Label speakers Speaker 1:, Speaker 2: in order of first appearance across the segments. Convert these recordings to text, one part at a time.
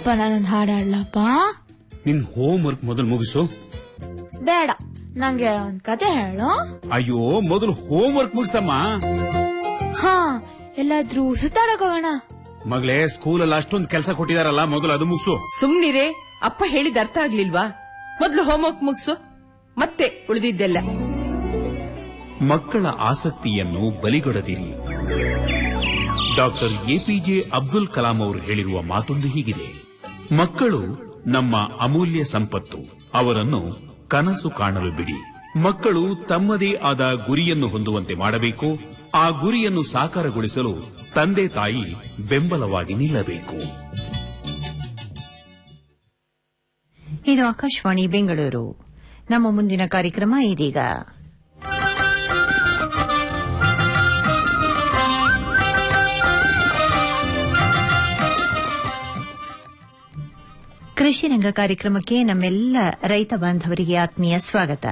Speaker 1: ಅಪ್ಪ ನಾನೊಂದ್ ಹಾಡ್ ಹಾಡ್ಲಪ್ಪ
Speaker 2: ನಿನ್ ಹೋಮ್ ವರ್ಕ್ ಮೊದಲು ಮುಗಿಸು
Speaker 1: ಬೇಡ ನಂಗೆ ಒಂದ್ ಕತೆ ಹೇಳು
Speaker 2: ಅಯ್ಯೋ ಮೊದಲು ಹೋಮ್ ವರ್ಕ್ ಮುಗಿಸಮ್ಮ
Speaker 1: ಹಾ ಎಲ್ಲಾದ್ರೂ ಸುತ್ತಾಡಕ್ ಹೋಗೋಣ
Speaker 2: ಮಗಳೇ ಸ್ಕೂಲಲ್ಲಿ ಅಷ್ಟೊಂದು ಕೆಲಸ ಕೊಟ್ಟಿದಾರಲ್ಲ ಮೊದಲು ಅದು ಮುಗಿಸು
Speaker 3: ಸುಮ್ನಿರೇ ಅಪ್ಪ ಹೇಳಿದ ಅರ್ಥ ಆಗ್ಲಿಲ್ವಾ ಮೊದ್ಲು ಹೋಮ್ವರ್ಕ್ ಮುಗ್ಸು ಮತ್ತೆ ಉಳಿದಿದ್ದೆಲ್ಲ
Speaker 2: ಮಕ್ಕಳ ಆಸಕ್ತಿಯನ್ನು ಬಲಿಗೊಡದಿರಿ ಡಾಕ್ಟರ್ ಎಪಿಜೆ ಅಬ್ದುಲ್ ಕಲಾಂ ಅವರು ಹೇಳಿರುವ ಮಾತೊಂದು ಹೀಗಿದೆ ಮಕ್ಕಳು ನಮ್ಮ ಅಮೂಲ್ಯ ಸಂಪತ್ತು ಅವರನ್ನು ಕನಸು ಕಾಣಲು ಬಿಡಿ ಮಕ್ಕಳು ತಮ್ಮದೇ ಆದ ಗುರಿಯನ್ನು ಹೊಂದುವಂತೆ ಮಾಡಬೇಕು ಆ ಗುರಿಯನ್ನು ಸಾಕಾರಗೊಳಿಸಲು ತಂದೆ ತಾಯಿ ಬೆಂಬಲವಾಗಿ ನಿಲ್ಲಬೇಕು
Speaker 4: ಇದು ಆಕಾಶವಾಣಿ ಬೆಂಗಳೂರು ನಮ್ಮ ಮುಂದಿನ ಕಾರ್ಯಕ್ರಮ ಇದೀಗ ಕೃಷಿ ರಂಗ ಕಾರ್ಯಕ್ರಮಕ್ಕೆ ನಮ್ಮೆಲ್ಲ ರೈತ ಬಾಂಧವರಿಗೆ ಆತ್ಮೀಯ ಸ್ವಾಗತ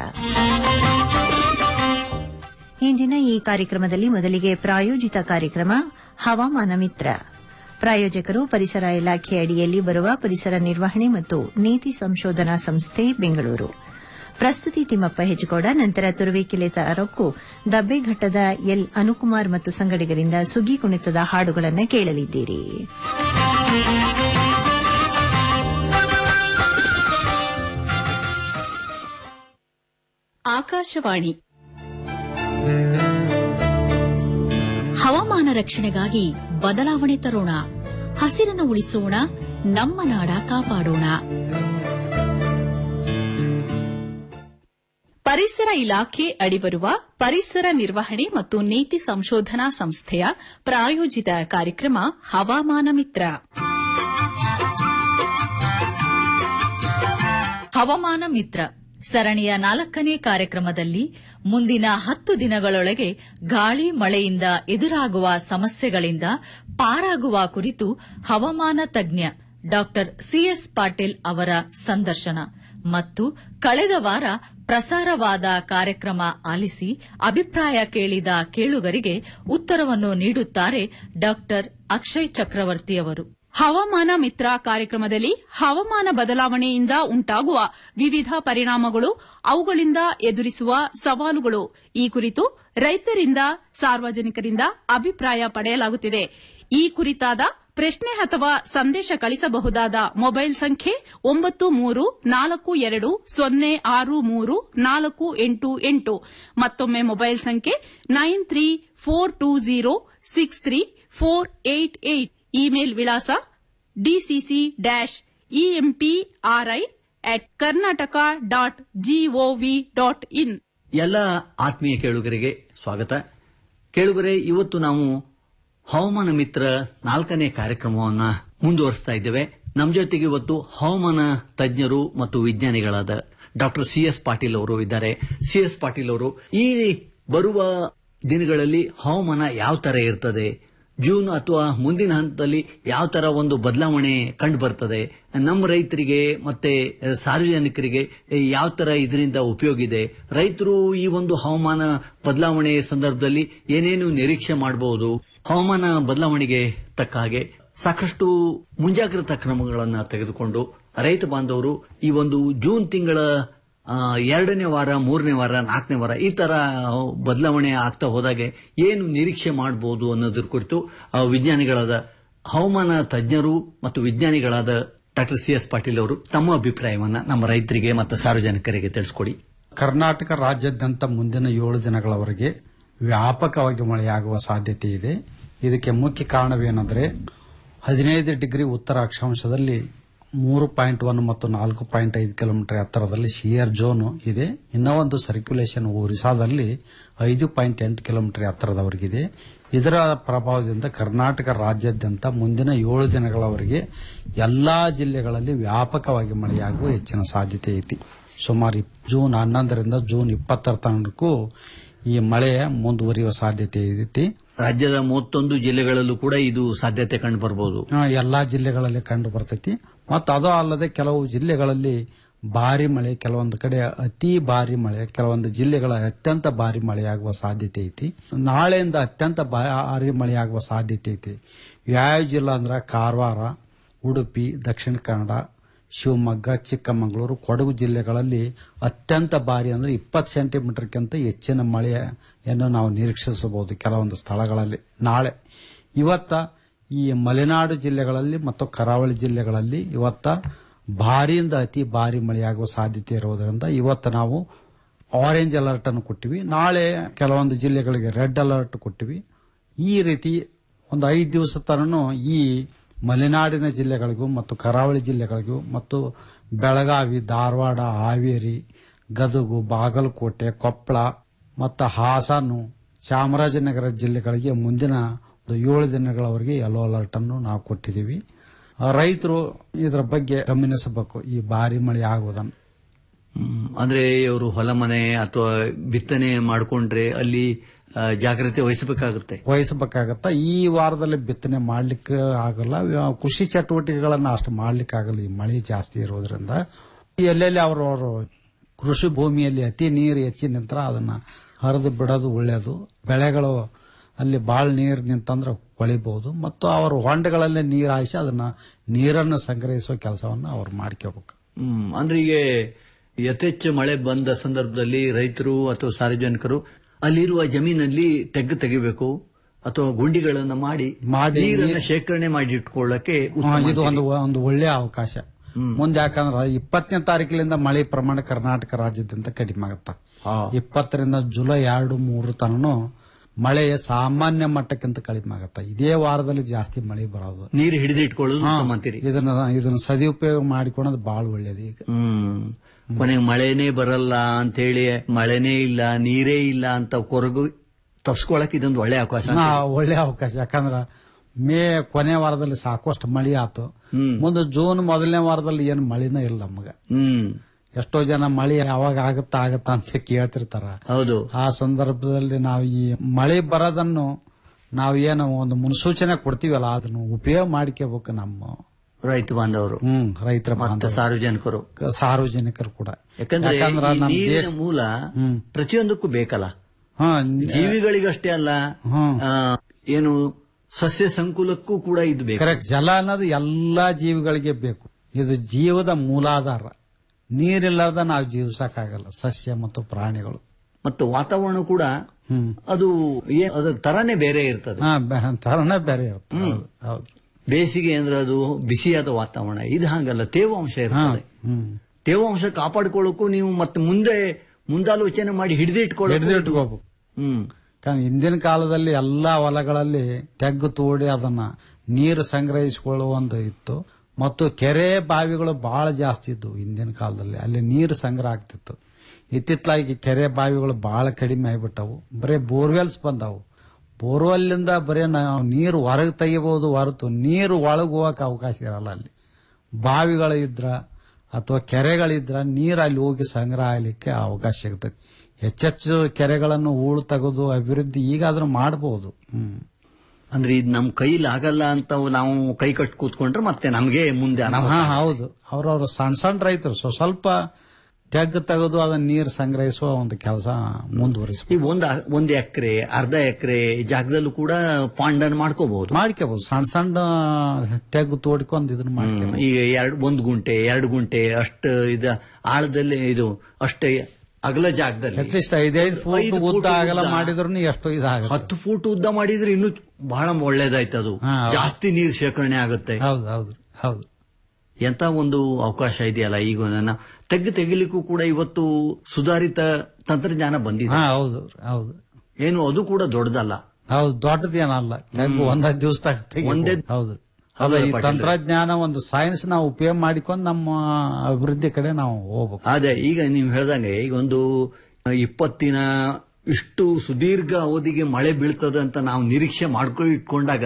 Speaker 4: ಇಂದಿನ ಈ ಕಾರ್ಯಕ್ರಮದಲ್ಲಿ ಮೊದಲಿಗೆ ಪ್ರಾಯೋಜಿತ ಕಾರ್ಯಕ್ರಮ ಹವಾಮಾನ ಮಿತ್ರ ಪ್ರಾಯೋಜಕರು ಪರಿಸರ ಇಲಾಖೆ ಅಡಿಯಲ್ಲಿ ಬರುವ ಪರಿಸರ ನಿರ್ವಹಣೆ ಮತ್ತು ನೀತಿ ಸಂಶೋಧನಾ ಸಂಸ್ಥೆ ಬೆಂಗಳೂರು ಪ್ರಸ್ತುತಿ ತಿಮ್ಮಪ್ಪ ಹೆಜ್ಗೋಡ ನಂತರ ತುರುವೇಕೆಲೆ ತಾರಕ್ಕು ದಬ್ಬೆಘಟ್ಟದ ಎಲ್ ಅನುಕುಮಾರ್ ಮತ್ತು ಸಂಗಡಿಗರಿಂದ ಸುಗ್ಗಿ ಕುಣಿತದ ಹಾಡುಗಳನ್ನು ಕೇಳಲಿದ್ದೀರಿ
Speaker 5: ಆಕಾಶವಾಣಿ ಹವಾಮಾನ ರಕ್ಷಣೆಗಾಗಿ ಬದಲಾವಣೆ ತರೋಣ ಹಸಿರನ್ನು ಉಳಿಸೋಣ ನಮ್ಮ ನಾಡ ಕಾಪಾಡೋಣ ಪರಿಸರ ಇಲಾಖೆ ಅಡಿಬರುವ ಪರಿಸರ ನಿರ್ವಹಣೆ ಮತ್ತು ನೀತಿ ಸಂಶೋಧನಾ ಸಂಸ್ಥೆಯ ಪ್ರಾಯೋಜಿತ ಕಾರ್ಯಕ್ರಮ ಹವಾಮಾನ ಮಿತ್ರ ಹವಾಮಾನ ಮಿತ್ರ ಸರಣಿಯ ನಾಲ್ಕನೇ ಕಾರ್ಯಕ್ರಮದಲ್ಲಿ ಮುಂದಿನ ಹತ್ತು ದಿನಗಳೊಳಗೆ ಗಾಳಿ ಮಳೆಯಿಂದ ಎದುರಾಗುವ ಸಮಸ್ಯೆಗಳಿಂದ ಪಾರಾಗುವ ಕುರಿತು ಹವಾಮಾನ ತಜ್ಞ ಡಾ ಸಿಎಸ್ ಪಾಟೀಲ್ ಅವರ ಸಂದರ್ಶನ ಮತ್ತು ಕಳೆದ ವಾರ ಪ್ರಸಾರವಾದ ಕಾರ್ಯಕ್ರಮ ಆಲಿಸಿ ಅಭಿಪ್ರಾಯ ಕೇಳಿದ ಕೇಳುಗರಿಗೆ ಉತ್ತರವನ್ನು ನೀಡುತ್ತಾರೆ ಡಾ ಅಕ್ಷಯ್ ಚಕ್ರವರ್ತಿ ಅವರು
Speaker 6: ಹವಾಮಾನ ಮಿತ್ರ ಕಾರ್ಯಕ್ರಮದಲ್ಲಿ ಹವಾಮಾನ ಬದಲಾವಣೆಯಿಂದ ಉಂಟಾಗುವ ವಿವಿಧ ಪರಿಣಾಮಗಳು ಅವುಗಳಿಂದ ಎದುರಿಸುವ ಸವಾಲುಗಳು ಈ ಕುರಿತು ರೈತರಿಂದ ಸಾರ್ವಜನಿಕರಿಂದ ಅಭಿಪ್ರಾಯ ಪಡೆಯಲಾಗುತ್ತಿದೆ ಈ ಕುರಿತಾದ ಪ್ರಶ್ನೆ ಅಥವಾ ಸಂದೇಶ ಕಳಿಸಬಹುದಾದ ಮೊಬೈಲ್ ಸಂಖ್ಯೆ ಒಂಬತ್ತು ಮೂರು ನಾಲ್ಕು ಎರಡು ಸೊನ್ನೆ ಆರು ಮೂರು ನಾಲ್ಕು ಎಂಟು ಎಂಟು ಮತ್ತೊಮ್ಮೆ ಮೊಬೈಲ್ ಸಂಖ್ಯೆ nine three four two zero six three four eight eight email ವಿಳಾಸ D C C dash E M P R I at Karnataka dot G O V dot in
Speaker 7: ಎಲ್ಲ ಆತ್ಮೀಯ ಕೇಳುಗರಿಗೆ ಸ್ವಾಗತ ಕೇಳುಗರೆ ಇವತ್ತು ನಾವು ಹವಾಮಾನ ಮಿತ್ರ ನಾಲ್ಕನೇ ಕಾರ್ಯಕ್ರಮವನ್ನ ಮುಂದುವರಿಸ್ತಾ ಇದ್ದೇವೆ ನಮ್ಮ ಜೊತೆಗೆ ಇವತ್ತು ಹವಾಮಾನ ತಜ್ಞರು ಮತ್ತು ವಿಜ್ಞಾನಿಗಳಾದ ಡಾಕ್ಟರ್ ಸಿ ಎಸ್ ಪಾಟೀಲ್ ಅವರು ಇದ್ದಾರೆ ಸಿ ಎಸ್ ಪಾಟೀಲ್ ಅವರು ಈ ಬರುವ ದಿನಗಳಲ್ಲಿ ಹವಾಮಾನ ಯಾವ ತರ ಇರ್ತದೆ ಜೂನ್ ಅಥವಾ ಮುಂದಿನ ಹಂತದಲ್ಲಿ ಯಾವ ತರ ಒಂದು ಬದಲಾವಣೆ ಕಂಡು ಬರ್ತದೆ ನಮ್ಮ ರೈತರಿಗೆ ಮತ್ತೆ ಸಾರ್ವಜನಿಕರಿಗೆ ಯಾವ ತರ ಇದರಿಂದ ಉಪಯೋಗ ಇದೆ ರೈತರು ಈ ಒಂದು ಹವಾಮಾನ ಬದಲಾವಣೆ ಸಂದರ್ಭದಲ್ಲಿ ಏನೇನು ನಿರೀಕ್ಷೆ ಮಾಡಬಹುದು ಹವಾಮಾನ ಬದಲಾವಣೆಗೆ ತಕ್ಕ ಹಾಗೆ ಸಾಕಷ್ಟು ಮುಂಜಾಗ್ರತಾ ಕ್ರಮಗಳನ್ನು ತೆಗೆದುಕೊಂಡು ರೈತ ಬಾಂಧವರು ಈ ಒಂದು ಜೂನ್ ತಿಂಗಳ ಆ, ಎರಡನೇ ವಾರ ಮೂರನೇ ವಾರ ನಾಲ್ಕನೇ ವಾರ ಈ ತರ ಬದಲಾವಣೆ ಆಗ್ತಾ ಹೋದಾಗೆ ಏನು ನಿರೀಕ್ಷೆ ಮಾಡಬಹುದು ಅನ್ನೋದ್ರ ಕುರಿತು ಆ, ವಿಜ್ಞಾನಿಗಳಾದ ಹವಾಮಾನ ತಜ್ಞರು ಮತ್ತು ವಿಜ್ಞಾನಿಗಳಾದ ಡಾಕ್ಟರ್ ಸಿ ಎಸ್ ಪಾಟೀಲ್ ಅವರು ತಮ್ಮ ಅಭಿಪ್ರಾಯವನ್ನ ನಮ್ಮ ರೈತರಿಗೆ ಮತ್ತು ಸಾರ್ವಜನಿಕರಿಗೆ ತಿಳಿಸ್ಕೊಡಿ
Speaker 8: ಕರ್ನಾಟಕ ರಾಜ್ಯಾದ್ಯಂತ ಮುಂದಿನ ಏಳು ದಿನಗಳವರೆಗೆ ವ್ಯಾಪಕವಾಗಿ ಮಳೆಯಾಗುವ ಸಾಧ್ಯತೆ ಇದೆ ಇದಕ್ಕೆ ಮುಖ್ಯ ಕಾರಣವೇನೆಂದರೆ ಹದಿನೈದು ಡಿಗ್ರಿ ಉತ್ತರ ಅಕ್ಷಾಂಶದಲ್ಲಿ ಮೂರು ಪಾಯಿಂಟ್ ಒನ್ ಮತ್ತು ನಾಲ್ಕು ಪಾಯಿಂಟ್ ಐದು ಕಿಲೋಮೀಟರ್ ಎತ್ತರದಲ್ಲಿ ಶಿಯರ್ ಝೋನ್ ಇದೆ ಇನ್ನೂ ಒಂದು ಸರ್ಕ್ಯುಲೇಷನ್ ಒರಿಸ್ಸಾದಲ್ಲಿ ಐದು ಪಾಯಿಂಟ್ ಎಂಟು ಕಿಲೋಮೀಟರ್ ಎತ್ತರದವರೆಗಿದೆ ಇದರ ಪ್ರಭಾವದಿಂದ ಕರ್ನಾಟಕ ರಾಜ್ಯಾದ್ಯಂತ ಮುಂದಿನ ಏಳು ದಿನಗಳವರೆಗೆ ಎಲ್ಲಾ ಜಿಲ್ಲೆಗಳಲ್ಲಿ ವ್ಯಾಪಕವಾಗಿ ಮಳೆಯಾಗುವ ಹೆಚ್ಚಿನ ಸಾಧ್ಯತೆ ಐತಿ ಸುಮಾರು ಇಪ್- ಜೂನ್ ಹನ್ನೊಂದರಿಂದ ಜೂನ್ ಇಪ್ಪತ್ತರ ತನಕಕ್ಕೂ ಈ ಮಳೆ ಮುಂದುವರಿಯುವ ಸಾಧ್ಯತೆ ಐತಿ
Speaker 7: ರಾಜ್ಯದ ಮೂವತ್ತೊಂದು ಜಿಲ್ಲೆಗಳಲ್ಲೂ ಕೂಡ ಇದು ಸಾಧ್ಯತೆ ಕಂಡು ಬರಬಹುದು
Speaker 8: ಆ, ಎಲ್ಲಾ ಜಿಲ್ಲೆಗಳಲ್ಲಿ ಕಂಡು ಬರ್ತೈತಿ ಮತ್ತು ಅದು ಅಲ್ಲದೆ ಕೆಲವು ಜಿಲ್ಲೆಗಳಲ್ಲಿ ಭಾರಿ ಮಳೆ ಕೆಲವೊಂದು ಕಡೆ ಅತಿ ಭಾರಿ ಮಳೆ ಕೆಲವೊಂದು ಜಿಲ್ಲೆಗಳ ಅತ್ಯಂತ ಭಾರಿ ಮಳೆಯಾಗುವ ಸಾಧ್ಯತೆ ಐತಿ ನಾಳೆಯಿಂದ ಅತ್ಯಂತ ಭಾರಿ ಮಳೆಯಾಗುವ ಸಾಧ್ಯತೆ ಐತಿ ಯಾವ ಜಿಲ್ಲಾ ಅಂದ್ರ ಕಾರವಾರ ಉಡುಪಿ ದಕ್ಷಿಣ ಕನ್ನಡ ಶಿವಮೊಗ್ಗ ಚಿಕ್ಕಮಗಳೂರು ಕೊಡಗು ಜಿಲ್ಲೆಗಳಲ್ಲಿ ಅತ್ಯಂತ ಭಾರಿ ಅಂದ್ರೆ ಇಪ್ಪತ್ತು ಸೆಂಟಿಮೀಟರ್ಗಿಂತ ಹೆಚ್ಚಿನ ಮಳೆಯನ್ನು ನಾವು ನಿರೀಕ್ಷಿಸಬಹುದು ಕೆಲವೊಂದು ಸ್ಥಳಗಳಲ್ಲಿ ನಾಳೆ ಇವತ್ತ ಈ ಮಲೆನಾಡು ಜಿಲ್ಲೆಗಳಲ್ಲಿ ಮತ್ತು ಕರಾವಳಿ ಜಿಲ್ಲೆಗಳಲ್ಲಿ ಇವತ್ತ ಭಾರಿಯಿಂದ ಅತಿ ಭಾರಿ ಮಳೆಯಾಗುವ ಸಾಧ್ಯತೆ ಇರುವುದರಿಂದ ಇವತ್ತು ನಾವು ಆರೆಂಜ್ ಅಲರ್ಟ್ ಅನ್ನು ಕೊಟ್ಟಿವಿ ನಾಳೆ ಕೆಲವೊಂದು ಜಿಲ್ಲೆಗಳಿಗೆ ರೆಡ್ ಅಲರ್ಟ್ ಕೊಟ್ಟಿವಿ ಈ ರೀತಿ ಒಂದು ಐದು ದಿವಸ ತನೂ ಈ ಮಲೆನಾಡಿನ ಜಿಲ್ಲೆಗಳಿಗೂ ಮತ್ತು ಕರಾವಳಿ ಜಿಲ್ಲೆಗಳಿಗೂ ಮತ್ತು ಬೆಳಗಾವಿ ಧಾರವಾಡ ಹಾವೇರಿ ಗದಗು ಬಾಗಲಕೋಟೆ ಕೊಪ್ಪಳ ಮತ್ತು ಹಾಸನು ಚಾಮರಾಜನಗರ ಜಿಲ್ಲೆಗಳಿಗೆ ಮುಂದಿನ ಒಂದು ಏಳು ದಿನಗಳವರೆಗೆ ಯೆಲ್ಲೋ ಅಲರ್ಟ್ ಅನ್ನು ನಾವು ಕೊಟ್ಟಿದ್ದೀವಿ ರೈತರು ಇದರ ಬಗ್ಗೆ ಗಮನಿಸಬೇಕು ಈ ಭಾರಿ ಮಳೆ ಆಗುವುದನ್ನು
Speaker 7: ಹ್ಮ್. ಅಂದ್ರೆ ಇವರು ಹೊಲ ಮನೆ ಅಥವಾ ಬಿತ್ತನೆ ಮಾಡ್ಕೊಂಡ್ರೆ ಅಲ್ಲಿ ಆ, ಜಾಗ್ರತೆ ವಹಿಸಬೇಕಾಗುತ್ತೆ
Speaker 8: ವಹಿಸಬೇಕಾಗತ್ತ ಈ ವಾರದಲ್ಲಿ ಬಿತ್ತನೆ ಮಾಡ್ಲಿಕ್ಕೆ ಆಗಲ್ಲ ವ್ಯ- ಕೃಷಿ ಚಟುವಟಿಕೆಗಳನ್ನ ಅಷ್ಟು ಮಾಡ್ಲಿಕ್ಕೆ ಆಗಲ್ಲ ಈ ಮಳೆ ಜಾಸ್ತಿ ಇರೋದ್ರಿಂದ ಎಲ್ಲೆಲ್ಲಿ ಅವರು ಕೃಷಿ ಭೂಮಿಯಲ್ಲಿ ಅತಿ ನೀರು ಹೆಚ್ಚಿ ನಿಂತರ ಅದನ್ನ ಹರಿದು ಬಿಡೋದು ಒಳ್ಳೆಯದು ಬೆಳೆಗಳು ಅಲ್ಲಿ ಬಾಳ ನೀರು ನಿಂತಂದ್ರೆ ಕೊಳಿಬಹುದು ಮತ್ತು ಅವರು ಹೊಂಡಗಳಲ್ಲೇ ನೀರು ಹಾಯಿಸಿ ಅದನ್ನ ನೀರನ್ನು ಸಂಗ್ರಹಿಸುವ ಕೆಲಸವನ್ನ ಅವ್ರು ಮಾಡ್ಕೋಬೇಕು
Speaker 7: ಹ್ಮ್ ಅಂದ್ರೆ ಈಗ ಯಥೇಚ್ಛ ಮಳೆ ಬಂದ ಸಂದರ್ಭದಲ್ಲಿ ರೈತರು ಅಥವಾ ಸಾರ್ವಜನಿಕರು ಅಲ್ಲಿರುವ ಜಮೀನಲ್ಲಿ ತೆಗ್ಗು ತೆಗಿಬೇಕು ಅಥವಾ ಗುಂಡಿಗಳನ್ನ ಮಾಡಿ
Speaker 8: ಮಾಡಿ
Speaker 7: ನೀರನ್ನ ಶೇಖರಣೆ ಮಾಡಿ ಇಟ್ಕೊಳ್ಳಕ್ಕೆ
Speaker 8: ಹಾ,
Speaker 7: ಉತ್ತಮ
Speaker 8: ಇದು ಒಂದು
Speaker 7: ಅಂತೀರಿ.
Speaker 8: ಒಂದು ಒಳ್ಳೆಯ ಅವಕಾಶ ಮುಂದೆ ಯಾಕಂದ್ರೆ ಇಪ್ಪತ್ತನೇ ತಾರೀಕಿನಿಂದ ಮಳೆ ಪ್ರಮಾಣ ಕರ್ನಾಟಕ ರಾಜ್ಯದಿಂದ ಕಡಿಮೆ ಆಗುತ್ತ
Speaker 7: ಹಾ.
Speaker 8: ಇಪ್ಪತ್ತರಿಂದ ಜುಲೈ ಎರಡು ಮೂರು ತನನು ಮಳೆ ಸಾಮಾನ್ಯ ಮಟ್ಟಕ್ಕಿಂತ ಕಡಿಮೆ ಆಗತ್ತ ಇದೇ ವಾರದಲ್ಲಿ ಜಾಸ್ತಿ ಮಳೆ ಬರೋದು
Speaker 7: ನೀರು ಹಿಡಿದಿಟ್ಕೊಳ್ಳೋದು
Speaker 8: ಹಾ,
Speaker 7: ಉತ್ತಮ ಅಂತೀರಿ
Speaker 8: ಇದನ್ನ ಇದನ್ನ ಸದುಪಯೋಗ ಮಾಡಿಕೊಳ್ಳೋದು ಬಹಳ ಒಳ್ಳೇದು ಈಗ
Speaker 7: ಹ್ಮ್ ಕೊನೆಗೆ ಮಳೆನೇ ಬರಲ್ಲ ಅಂತ ಹೇಳಿ ಮಳೆನೇ ಇಲ್ಲ ನೀರೇ ಇಲ್ಲ ಅಂತ ಕೊರಗು ತಪ್ಸ್ಕೊಳಕ್ ಇದೊಂದು ಒಳ್ಳೆ ಅವಕಾಶ
Speaker 8: ಹಾ, ಒಳ್ಳೆ ಅವಕಾಶ ಯಾಕಂದ್ರ ಮೇ ಕೊನೆ ವಾರದಲ್ಲಿ ಸಾಕಷ್ಟು ಮಳೆ ಆತು
Speaker 7: ಹ್ಮ್.
Speaker 8: ಮುಂದೆ ಜೂನ್ ಮೊದಲನೇ ವಾರದಲ್ಲಿ ಏನು ಮಳಿನೇ ಇಲ್ಲ ನಮಗ
Speaker 7: ಹ್ಮ್
Speaker 8: ಎಷ್ಟೋ ಜನ ಮಳೆ ಯಾವಾಗ ಆಗುತ್ತಾ ಆಗತ್ತಾ ಅಂತ ಕೇಳ್ತಿರ್ತಾರ
Speaker 7: ಹೌದು
Speaker 8: ಆ ಸಂದರ್ಭದಲ್ಲಿ ನಾವು ಈ ಮಳೆ ಬರೋದನ್ನು ನಾವು ಏನು ಒಂದು ಮುನ್ಸೂಚನೆ ಕೊಡ್ತೀವಲ್ಲ ಅದನ್ನು ಉಪಯೋಗ ಮಾಡ್ಕೋಬೇಕು ನಮ್ಮ
Speaker 7: ರೈತ ಬಾಂಧವರು
Speaker 8: ಹ್ಮ್ ರೈತರ
Speaker 7: ಮತ್ತೆ
Speaker 8: ಬಾಂಧವರು,
Speaker 7: ಸಾರ್ವಜನಿಕರು
Speaker 8: ಸಾರ್ವಜನಿಕರು ಕೂಡ
Speaker 7: ಯಾಕಂದ್ರೆ
Speaker 8: ಯಾಕಂದ್ರ
Speaker 7: ಈ
Speaker 8: ನಮ್ಮ
Speaker 7: ನೀರಿನ
Speaker 8: ದೇಶ
Speaker 7: ಮೂಲ
Speaker 8: ಹ್ಮ್.
Speaker 7: ಪ್ರತಿಯೊಂದಕ್ಕೂ ಬೇಕಲ್ಲ
Speaker 8: ಹಾ
Speaker 7: ಜೀವಿಗಳಿಗಷ್ಟೇ ಅಲ್ಲ
Speaker 8: ಹ್ಮ್.
Speaker 7: ಆ, ಏನು ಸಸ್ಯ ಸಂಕುಲಕ್ಕೂ ಕೂಡ ಇದು ಬೇಕು
Speaker 8: ಕರೆಕ್ಟ್ ಜಲ ಅನ್ನೋದು ಎಲ್ಲಾ ಜೀವಿಗಳಿಗೆ ಬೇಕು ಇದು ಜೀವದ ಮೂಲಾಧಾರ ನೀರಿಲ್ಲದ ನಾವು ಜೀವಿಸಕ್ಕಾಗಲ್ಲ ಸಸ್ಯ ಮತ್ತು ಪ್ರಾಣಿಗಳು
Speaker 7: ಮತ್ತು ವಾತಾವರಣ ಕೂಡ
Speaker 8: ಹ್ಮ್
Speaker 7: ಅದು ಏ- ಅದ್ರ ತರಾನೇ ಬೇರೆ ಇರ್ತದೆ
Speaker 8: ಹಾ ಬೆ- ತರನೇ ಬೇರೆ ಇರುತ್ತೆ ಹೌದು ಹೌದು
Speaker 7: ಬೇಸಿಗೆ ಅಂದ್ರೆ ಅದು ಬಿಸಿಯಾದ ವಾತಾವರಣ ಇದು ಹಾಗಲ್ಲ ತೇವಾಂಶ
Speaker 8: ಹಾ
Speaker 7: ಇರ್ತದೆ
Speaker 8: ಹ್ಮ್
Speaker 7: ತೇವಾಂಶ ಕಾಪಾಡ್ಕೊಳ್ಳೋಕು ನೀವು ಮತ್ತೆ ಮುಂದೆ ಮುಂದಾಲೋಚನೆ ಮಾಡಿ ಹಿಡಿದಿಟ್ಕೊಳ್ಳೋ
Speaker 8: ಹಿಡಿದಿಟ್ಕೋಬೇಕು
Speaker 7: ಹ್ಮ್
Speaker 8: कारण ಹಿಂದಿನ ಕಾಲದಲ್ಲಿ ಎಲ್ಲಾ ಹೊಲಗಳಲ್ಲಿ ತೆಗ್ಗು ತೋಡಿ ಅದನ್ನ ನೀರು ಸಂಗ್ರಹಿಸಿಕೊಳ್ಳುವಂತ ಇತ್ತು ಮತ್ತು ಕೆರೆ ಬಾವಿಗಳು ಬಹಳ ಜಾಸ್ತಿ ಇದ್ವು ಹಿಂದಿನ ಕಾಲದಲ್ಲಿ ಅಲ್ಲಿ ನೀರು ಸಂಗ್ರಹ ಆಗ್ತಿತ್ತು ಇತ್ತಿತ್ತಲಾಗಿ ಕೆರೆ ಬಾವಿಗಳು ಬಹಳ ಕಡಿಮೆ ಆಗಿಬಿಟ್ಟವು ಬರೀ ಬೋರ್ವೆಲ್ಸ್ ಬಂದವು ಬೋರ್ವೆಲ್ನಿಂದ ಬರೀ ನಾವು ನೀರು ಹೊರಗೆ ತೆಗಿಬಹುದು ಹೊರತು ನೀರು ಒಳಗೆ ಹೋಗಕ್ಕೆ ಅವಕಾಶ ಇರಲ್ಲ ಅಲ್ಲಿ ಬಾವಿಗಳು ಇದ್ರ ಅಥವಾ ಕೆರೆಗಳಿದ್ರ ನೀರು ಅಲ್ಲಿ ಹೋಗಿ ಸಂಗ್ರಹ ಆಗ್ಲಿಕ್ಕೆ ಅವಕಾಶ ಸಿಗ್ತದೆ ಹೆಚ್ಚೆಚ್ಚು ಕೆರೆಗಳನ್ನು ಹೂಳು ತೆಗೆದು ಅಭಿವೃದ್ಧಿ ಈಗಾದ್ರೂ ಮಾಡಬಹುದು ಹ್ಮ್
Speaker 7: ಅಂದ್ರೆ ಇದು ನಮ್ ಕೈಲಿ ಆಗಲ್ಲ ಅಂತ ನಾವು ಕೈ ಕಟ್ ಕೂತ್ಕೊಂಡ್ರೆ ಮತ್ತೆ ನಮ್ಗೆ ಮುಂದೆ ಅನಾಹುತ
Speaker 8: ಹಾ ಹೌದು ಅವ್ರವ್ರು ಸಣ್ಣ ಸಣ್ಣ ರೈತರು ಸೊ ಸ್ವಲ್ಪ ತೆಗ್ಗು ತೆಗೆದು ಅದನ್ನ ನೀರು ಸಂಗ್ರಹಿಸುವ ಒಂದು ಕೆಲಸ ಮುಂದುವರಿಸಬೇಕು
Speaker 7: ಈ ಒಂದ್ ಒಂದ್ ಎಕರೆ ಅರ್ಧ ಎಕರೆ ಜಾಗದಲ್ಲೂ ಕೂಡ ಪಾಂಡನ್ ಮಾಡ್ಕೋಬಹುದು
Speaker 8: ಮಾಡ್ಕೋಬಹುದು ಸಣ್ಣ ಸಣ್ಣ ತೆಗ್ಗು ತೋಡ್ಕೊಂಡು ಇದನ್ನ ಮಾಡ್ಕೋಬಹುದು
Speaker 7: ಈಗ ಎರಡು ಒಂದು ಗುಂಟೆ ಎರಡು ಗುಂಟೆ ಅಷ್ಟು ಇದ ಆಳದಲ್ಲಿ ಇದು ಅಷ್ಟೇ ಅಗಲ ಜಾಗದಲ್ಲಿ
Speaker 8: ಅಟ್ಲೀಸ್ಟ್ ಐದೈದು ಫೂಟ್
Speaker 7: ಐದು ಫೂಟ್
Speaker 8: ಉದ್ದ ಆಗಲ್ಲ
Speaker 7: ಉದ್ದ.
Speaker 8: ಮಾಡಿದ್ರು ಎಷ್ಟು ಇದಾಗುತ್ತೆ
Speaker 7: ಹತ್ತು ಫೂಟ್ ಉದ್ದ ಮಾಡಿದ್ರೆ ಇನ್ನೂ ಬಹಳ ಒಳ್ಳೇದಾಯ್ತು ಅದು
Speaker 8: ಹಾ, ಹೌದು.
Speaker 7: ಜಾಸ್ತಿ ನೀರು ಶೇಖರಣೆ ಆಗುತ್ತೆ
Speaker 8: ಹೌದು ಹೌದು ಹೌದು
Speaker 7: ಎಂತ ಒಂದು ಅವಕಾಶ ಇದೆಯಲ್ಲ ಈಗ ನನ್ನ ತೆಗ್ಗು ತೆಗಿಲಿಕ್ಕೂ ಕೂಡ ಇವತ್ತು ಸುಧಾರಿತ ತಂತ್ರಜ್ಞಾನ ಬಂದಿದೆ
Speaker 8: ಹಾ ಹೌದು ಹೌದು
Speaker 7: ಏನು ಅದು ಕೂಡ ದೊಡ್ಡದಲ್ಲ
Speaker 8: ಹೌದು ದೊಡ್ಡದೇನಲ್ಲ ತೆಗ್ಗು ಒಂದೇ ದಿವಸದಾಗ ತೆಗಿಬೋದು.
Speaker 7: ಒಂದೇ-
Speaker 8: ಹೌದು
Speaker 7: ಹೌದಲ್ಲ
Speaker 8: ಅಲ್ಲ ಈ
Speaker 7: ಪಾಟೀಲ್ರೆ?
Speaker 8: ತಂತ್ರಜ್ಞಾನ ಒಂದು ಸೈನ್ಸ್ ನಾವು ಉಪಯೋಗ ಮಾಡಿಕೊಂಡು ನಮ್ಮ ಅಭಿವೃದ್ಧಿ ಕಡೆ ನಾವು ಹೋಗ್ಬೇಕು
Speaker 7: ಅದೇ ಈಗ ನೀವು ಹೇಳ್ದಂಗೆ ಈಗ ಒಂದು ಇಪ್ಪತ್ತಿನ ಇಷ್ಟು ಸುದೀರ್ಘ ಅವಧಿಗೆ ಮಳೆ ಬೀಳ್ತದೆ ಅಂತ ನಾವು ನಿರೀಕ್ಷೆ ಮಾಡ್ಕೊಂಡು ಇಟ್ಕೊಂಡಾಗ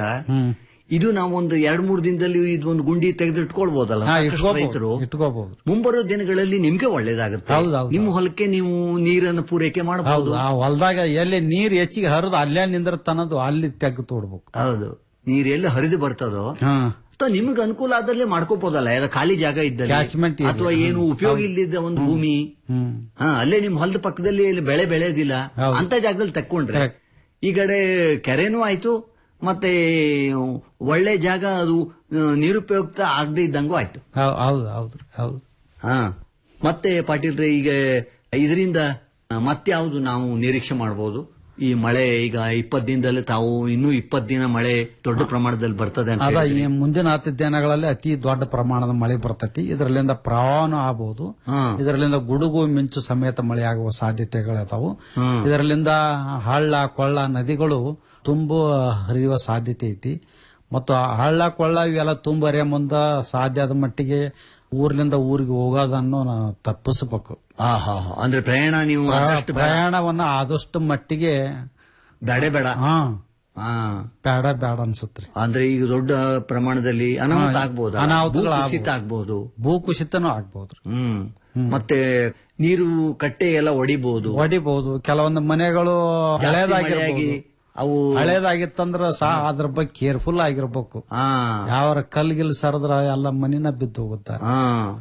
Speaker 7: ಇದು ನಾವೊಂದು ಎರಡ್ ಮೂರು ದಿನದಲ್ಲಿ ಇದೊಂದು ಗುಂಡಿ ತೆಗೆದಿಟ್ಕೊಳ್ಬಹುದಲ್ಲ
Speaker 8: ಹಾ,
Speaker 7: ಸಾಕಷ್ಟು
Speaker 8: ಇಟ್ಕೋಬಹುದು
Speaker 7: ರೈತರು
Speaker 8: ಇಟ್ಕೋಬಹುದು
Speaker 7: ಮುಂಬರೋ ದಿನಗಳಲ್ಲಿ ನಿಮ್ಗೆ ಒಳ್ಳೇದಾಗುತ್ತೆ
Speaker 8: ಹೌದು, ಹೌದು,
Speaker 7: ನಿಮ್ಮ ಹೊಲಕ್ಕೆ ನೀವು ನೀರನ್ನು ಪೂರೈಕೆ
Speaker 8: ಹೌದು
Speaker 7: ಮಾಡಬಹುದು
Speaker 8: ಆ ಹೊಲದಾಗ ಎಲ್ಲಿ ನೀರ್ ಹೆಚ್ಚಿಗೆ ಹರಿದು ಅಲ್ಲೇ ನಿಂದಿರ್ತನದು ಅಲ್ಲಿ ತೆಗ್ಗು ತೋಡ್ಬೇಕು
Speaker 7: ಹೌದು ನೀರ್ ಎಲ್ಲಿ ಹರಿದು ಬರ್ತದೋ
Speaker 8: ಹಾ
Speaker 7: ಅಥವಾ ನಿಮ್ಗೆ ಅನುಕೂಲ ಆದಲ್ಲೇ ಮಾಡ್ಕೋಬಹುದಲ್ಲ ಎಲ್ಲ ಖಾಲಿ ಜಾಗ
Speaker 8: Catchment
Speaker 7: ಇದ್ದಲ್ಲಿ
Speaker 8: area.
Speaker 7: ಅಥವಾ ಏನು ಉಪಯೋಗ ಇಲ್ಲದ ಒಂದು ಭೂಮಿ
Speaker 8: ಹ್ಮ್
Speaker 7: ಹಾ ಅಲ್ಲೇ ನಿಮ್ ಹೊಲದ ಪಕ್ಕದಲ್ಲಿ ಇಲ್ಲಿ ಬೆಳೆ ಬೆಳೆಯೋದಿಲ್ಲ
Speaker 8: ಹೌದು.
Speaker 7: ಅಂತ ಜಾಗದಲ್ಲಿ ತಕ್ಕೊಂಡ್ರೆ
Speaker 8: Correct.
Speaker 7: ಈ ಕಡೆ ಕೆರೆನೂ ಆಯ್ತು ಮತ್ತೆ ಒಳ್ಳೆ ಜಾಗ ಅದು ಆ, ನಿರುಪಯುಕ್ತ ಆಗದೆ ಇದ್ದಂಗೂ ಆಯ್ತು
Speaker 8: ಹೌ- ಹೌದು ಹೌದು ಹೌದು
Speaker 7: ಹಾ ಮತ್ತೆ ಪಾಟೀಲ್ರೆ ಈಗ ಇದರಿಂದ ಮತ್ಯಾವುದು ನಾವು ನಿರೀಕ್ಷೆ ಮಾಡಬಹುದು ಈ ಮಳೆ ಈಗ ಇಪ್ಪತ್ತು ದಿನದಲ್ಲಿ ತಾವು ಇನ್ನೂ ಇಪ್ಪತ್ತು ದಿನ ಮಳೆ ದೊಡ್ಡ ಪ್ರಮಾಣದಲ್ಲಿ ಬರ್ತದೆ ಅಂತ
Speaker 8: ಅದ ಈ
Speaker 7: ಹೇಳಿದ್ರಿ.
Speaker 8: ಮುಂದಿನ ಹತ್ತು ದಿನಗಳಲ್ಲಿ ಅತಿ ದೊಡ್ಡ ಪ್ರಮಾಣದ ಮಳೆ ಬರ್ತೈತಿ ಇದರಲ್ಲಿಂದ ಪ್ರವಾಹನೂ ಆಗಬಹುದು
Speaker 7: ಹಾ.
Speaker 8: ಇದರಲ್ಲಿಂದ ಗುಡುಗು ಮಿಂಚು ಸಮೇತ ಮಳೆ ಆಗುವ ಸಾಧ್ಯತೆಗಳಿದಾವು
Speaker 7: ಹ್ಮ್.
Speaker 8: ಇದರಲ್ಲಿಂದ ಹಳ್ಳ ಕೊಳ್ಳ ನದಿಗಳು ತುಂಬು ಹರಿಯುವ ಸಾಧ್ಯತೆ ಐತಿ ಮತ್ತು ಆ ಹಳ್ಳ ಕೊಳ್ಳ ಇವೆಲ್ಲ ತುಂಬ ಹರಿಯ ಮುಂದ ಸಾಧ್ಯ ಆದ ಮಟ್ಟಿಗೆ ಊರ್ಲಿಂದ ಊರಿಗೆ ಹೋಗೋದನ್ನು ನಾವು ತಪ್ಪಿಸಬೇಕು
Speaker 7: ಆ, ಹಾ, ಹಾ. ಅಂದ್ರೆ ಪ್ರಯಾಣ ನೀವು ಆದಷ್ಟು ಬೇಡ.
Speaker 8: ಪ್ರಯಾಣವನ್ನ ಆದಷ್ಟು ಮಟ್ಟಿಗೆ
Speaker 7: ಬೇಡ ಬೇಡ
Speaker 8: ಹಾ
Speaker 7: ಹಾ
Speaker 8: ಬೇಡ ಬೇಡ ಅನ್ಸತ್ರಿ
Speaker 7: ಅಂದ್ರೆ ಈಗ ದೊಡ್ಡ ಪ್ರಮಾಣದಲ್ಲಿ ಅನಾಹುತ
Speaker 8: ಹಾ,
Speaker 7: ಆಗ್ಬಹುದು
Speaker 8: ಅನಾಹುತಗಳು
Speaker 7: ಕುಸಿತ ಆಗ್ಬಹುದು
Speaker 8: ಭೂಕುಸಿತನೂ ಆಗ್ಬಹುದ್ರಿ
Speaker 7: ಹ್ಮ್ ಮತ್ತೆ ನೀರು ಕಟ್ಟೆ ಎಲ್ಲ ಒಡಿಬಹುದು
Speaker 8: ಹೊಡಿಬಹುದು ಕೆಲವೊಂದು ಮನೆಗಳು ಹಳೇದಾಗಿರ್ಬೋದು
Speaker 7: ಅವು
Speaker 8: ಹಳೇದಾಗಿತ್ತಂದ್ರ ಸಹ ಅದ್ರ ಬಗ್ಗೆ ಕೇರ್ಫುಲ್ ಆಗಿರ್ಬೇಕು
Speaker 7: ಹಾ
Speaker 8: ಯಾವ ಕಲ್ಗಿಲ್ ಸರದ್ರ ಎಲ್ಲ ಮನಿನ ಬಿದ್ದು ಹೋಗುತ್ತ
Speaker 7: ಹಾ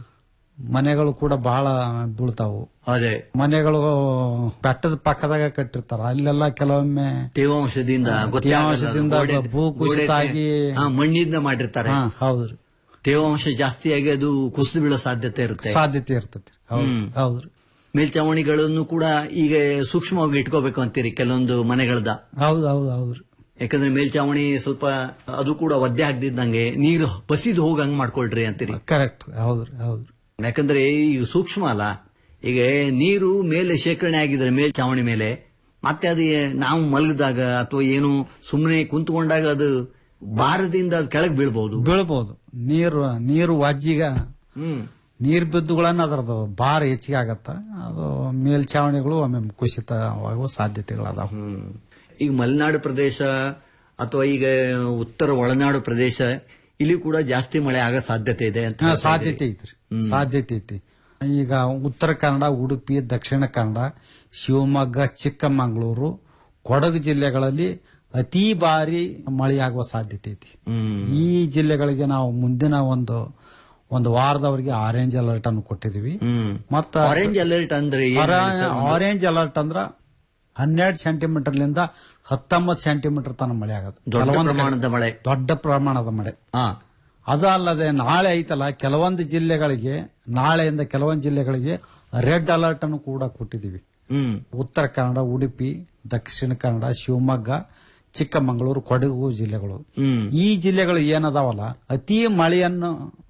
Speaker 8: ಮನೆಗಳು ಕೂಡ ಬಹಳ ಬೀಳ್ತಾವು
Speaker 7: ಅದೇ
Speaker 8: ಮನೆಗಳು ಬೆಟ್ಟದ ಪಕ್ಕದಾಗ ಕಟ್ಟಿರ್ತಾರ ಅಲ್ಲೆಲ್ಲ ಕೆಲವೊಮ್ಮೆ
Speaker 7: ತೇವಾಂಶದಿಂದ ಗೊತ್ತೇ
Speaker 8: ತೇವಾಂಶದಿಂದ
Speaker 7: ಆಗಲ್ಲ. ಗೋಡೆ-
Speaker 8: ಭೂಕುಸಿತ
Speaker 7: ಗೋಡೆ-
Speaker 8: ಆಗಿ
Speaker 7: ಹಾ, ಮಣ್ಣಿಂದ ಮಾಡಿರ್ತಾರೆ
Speaker 8: ಹಾ ಹೌದ್ರಿ
Speaker 7: ತೇವಾಂಶ ಜಾಸ್ತಿಯಾಗಿ ಅದು ಕುಸಿದು ಬೀಳೋ ಸಾಧ್ಯತೆ ಇರುತ್ತೆ
Speaker 8: ಸಾಧ್ಯತೆ ಇರ್ತೈತಿ ಹೌದು
Speaker 7: ಹ್ಮ್.
Speaker 8: ಹೌದ್ರಿ
Speaker 7: ಮೇಲ್ಚಾವಣಿಗಳನ್ನು ಕೂಡ ಈಗ ಸೂಕ್ಷ್ಮವಾಗಿ ಇಟ್ಕೋಬೇಕು ಅಂತೀರಿ ಕೆಲವೊಂದು ಮನೆಗಳದ
Speaker 8: ಹೌದು ಹೌದು ಹೌದ್ರಿ
Speaker 7: ಯಾಕಂದ್ರೆ ಮೇಲ್ಚಾವಣಿ ಸ್ವಲ್ಪ ಅದು ಕೂಡ ಒದ್ದೆ ಆಗ್ದಿದ್ದಂಗೆ ನೀರು ಬಸಿದು ಹೋಗಂಗ್ ಮಾಡ್ಕೊಳ್ರಿ ಅಂತೀರಿ
Speaker 8: ಕರೆಕ್ಟ್ ಹೌದ್ರಿ ಹೌದ್ರಿ
Speaker 7: ಯಾಕಂದ್ರೆ ಈಗ ಸೂಕ್ಷ್ಮ ಅಲ್ಲ ಈಗ ನೀರು ಮೇಲೆ ಶೇಖರಣೆ ಆಗಿದ್ರೆ ಮೇಲ್ಚಾವಣಿ ಮೇಲೆ ಮತ್ತೆ ಅದು ಏ- ನಾವು ಮಲಗಿದಾಗ ಅಥವಾ ಏನು ಸುಮ್ಮನೆ ಕುಂತ್ಕೊಂಡಾಗ ಅದು ಭಾರದಿಂದ ಅದು ಕೆಳಗೆ ಬೀಳ್ಬಹುದು
Speaker 8: ಬೀಳ್ಬೋದು ನೀರು ನೀರು ವಜ್ಜಿಗ
Speaker 7: ಹ್ಮ್
Speaker 8: ನೀರ್ ಬಿದ್ದುಗಳನ್ನ ಅದರದ್ದು ಭಾರ ಹೆಚ್ಚಿಗೆ ಆಗತ್ತ ಅದು ಮೇಲ್ಛಾವಣಿಗಳು ಒಮ್ಮೆ ಕುಸಿತವಾಗುವ ಸಾಧ್ಯತೆಗಳದಾವ
Speaker 7: ಹ್ಮ್. ಈಗ ಮಲೆನಾಡು ಪ್ರದೇಶ ಅಥವಾ ಈಗ ಉತ್ತರ ಒಳನಾಡು ಪ್ರದೇಶ ಇಲ್ಲಿ ಕೂಡ ಜಾಸ್ತಿ ಮಳೆ ಆಗೋ ಸಾಧ್ಯತೆ ಇದೆ ಅಂತ ಹೇಳ್ತಾ
Speaker 8: ಸಾಧ್ಯತೆ
Speaker 7: ಇದ್ದೀರಿ.
Speaker 8: ಐತ್ರಿ ಸಾಧ್ಯತೆ ಐತಿ ಈಗ ಉತ್ತರ ಕನ್ನಡ ಉಡುಪಿ ದಕ್ಷಿಣ ಕನ್ನಡ ಶಿವಮೊಗ್ಗ ಚಿಕ್ಕಮಗಳೂರು ಕೊಡಗು ಜಿಲ್ಲೆಗಳಲ್ಲಿ ಅತಿ ಭಾರಿ ಮಳೆಯಾಗುವ ಸಾಧ್ಯತೆ ಐತಿ
Speaker 7: ಹ್ಮ್
Speaker 8: ಈ ಜಿಲ್ಲೆಗಳಿಗೆ ನಾವು ಮುಂದಿನ ಒಂದು ಒಂದು ವಾರದವರೆಗೆ ಆರೆಂಜ್ ಅಲರ್ಟ್ ಅನ್ನು ಕೊಟ್ಟಿದೀವಿ
Speaker 7: ಹ್ಮ್
Speaker 8: ಮತ್ತ
Speaker 7: ಆರೆಂಜ್ ಅಲರ್ಟ್ ಅಂದ್ರೆ ಏನ್ ಹೇಳಿ ಸರ್? ಒಂದು-
Speaker 8: ಆರೆಂಜ್ ಅಲರ್ಟ್ ಅಂದ್ರ ಹನ್ನೆರಡು ಸೆಂಟಿಮೀಟರ್ಲಿಂದ ಹತ್ತೊಂಬತ್ತು ಸೆಂಟಿಮೀಟರ್ ತನಕ ಮಳೆ ಆಗುತ್ತೆ
Speaker 7: ದೊಡ್ಡ
Speaker 8: ಕೆಲವೊಂದು
Speaker 7: ಪ್ರಮಾಣದ ಮಳೆ
Speaker 8: ದೊಡ್ಡ ಪ್ರಮಾಣದ ಮಳೆ
Speaker 7: ಹಾ
Speaker 8: ಅದು ಅಲ್ಲದೆ ನಾಳೆ ಐತಲ್ಲ ಕೆಲವೊಂದು ಜಿಲ್ಲೆಗಳಿಗೆ ನಾಳೆಯಿಂದ ಕೆಲವೊಂದು ಜಿಲ್ಲೆಗಳಿಗೆ ರೆಡ್ ಅಲರ್ಟ್ ಅನ್ನು ಕೂಡ ಕೊಟ್ಟಿದ್ದೀವಿ
Speaker 7: ಹ್ಮ್
Speaker 8: ಉತ್ತರ ಕನ್ನಡ ಉಡುಪಿ ದಕ್ಷಿಣ ಕನ್ನಡ ಶಿವಮೊಗ್ಗ ಚಿಕ್ಕಮಗಳೂರು ಕೊಡಗು ಜಿಲ್ಲೆಗಳು
Speaker 7: ಹ್ಮ್
Speaker 8: ಈ ಜಿಲ್ಲೆಗಳು ಏನದಾವಲ್ಲ ಅತಿ ಮಳೆಯನ್ನು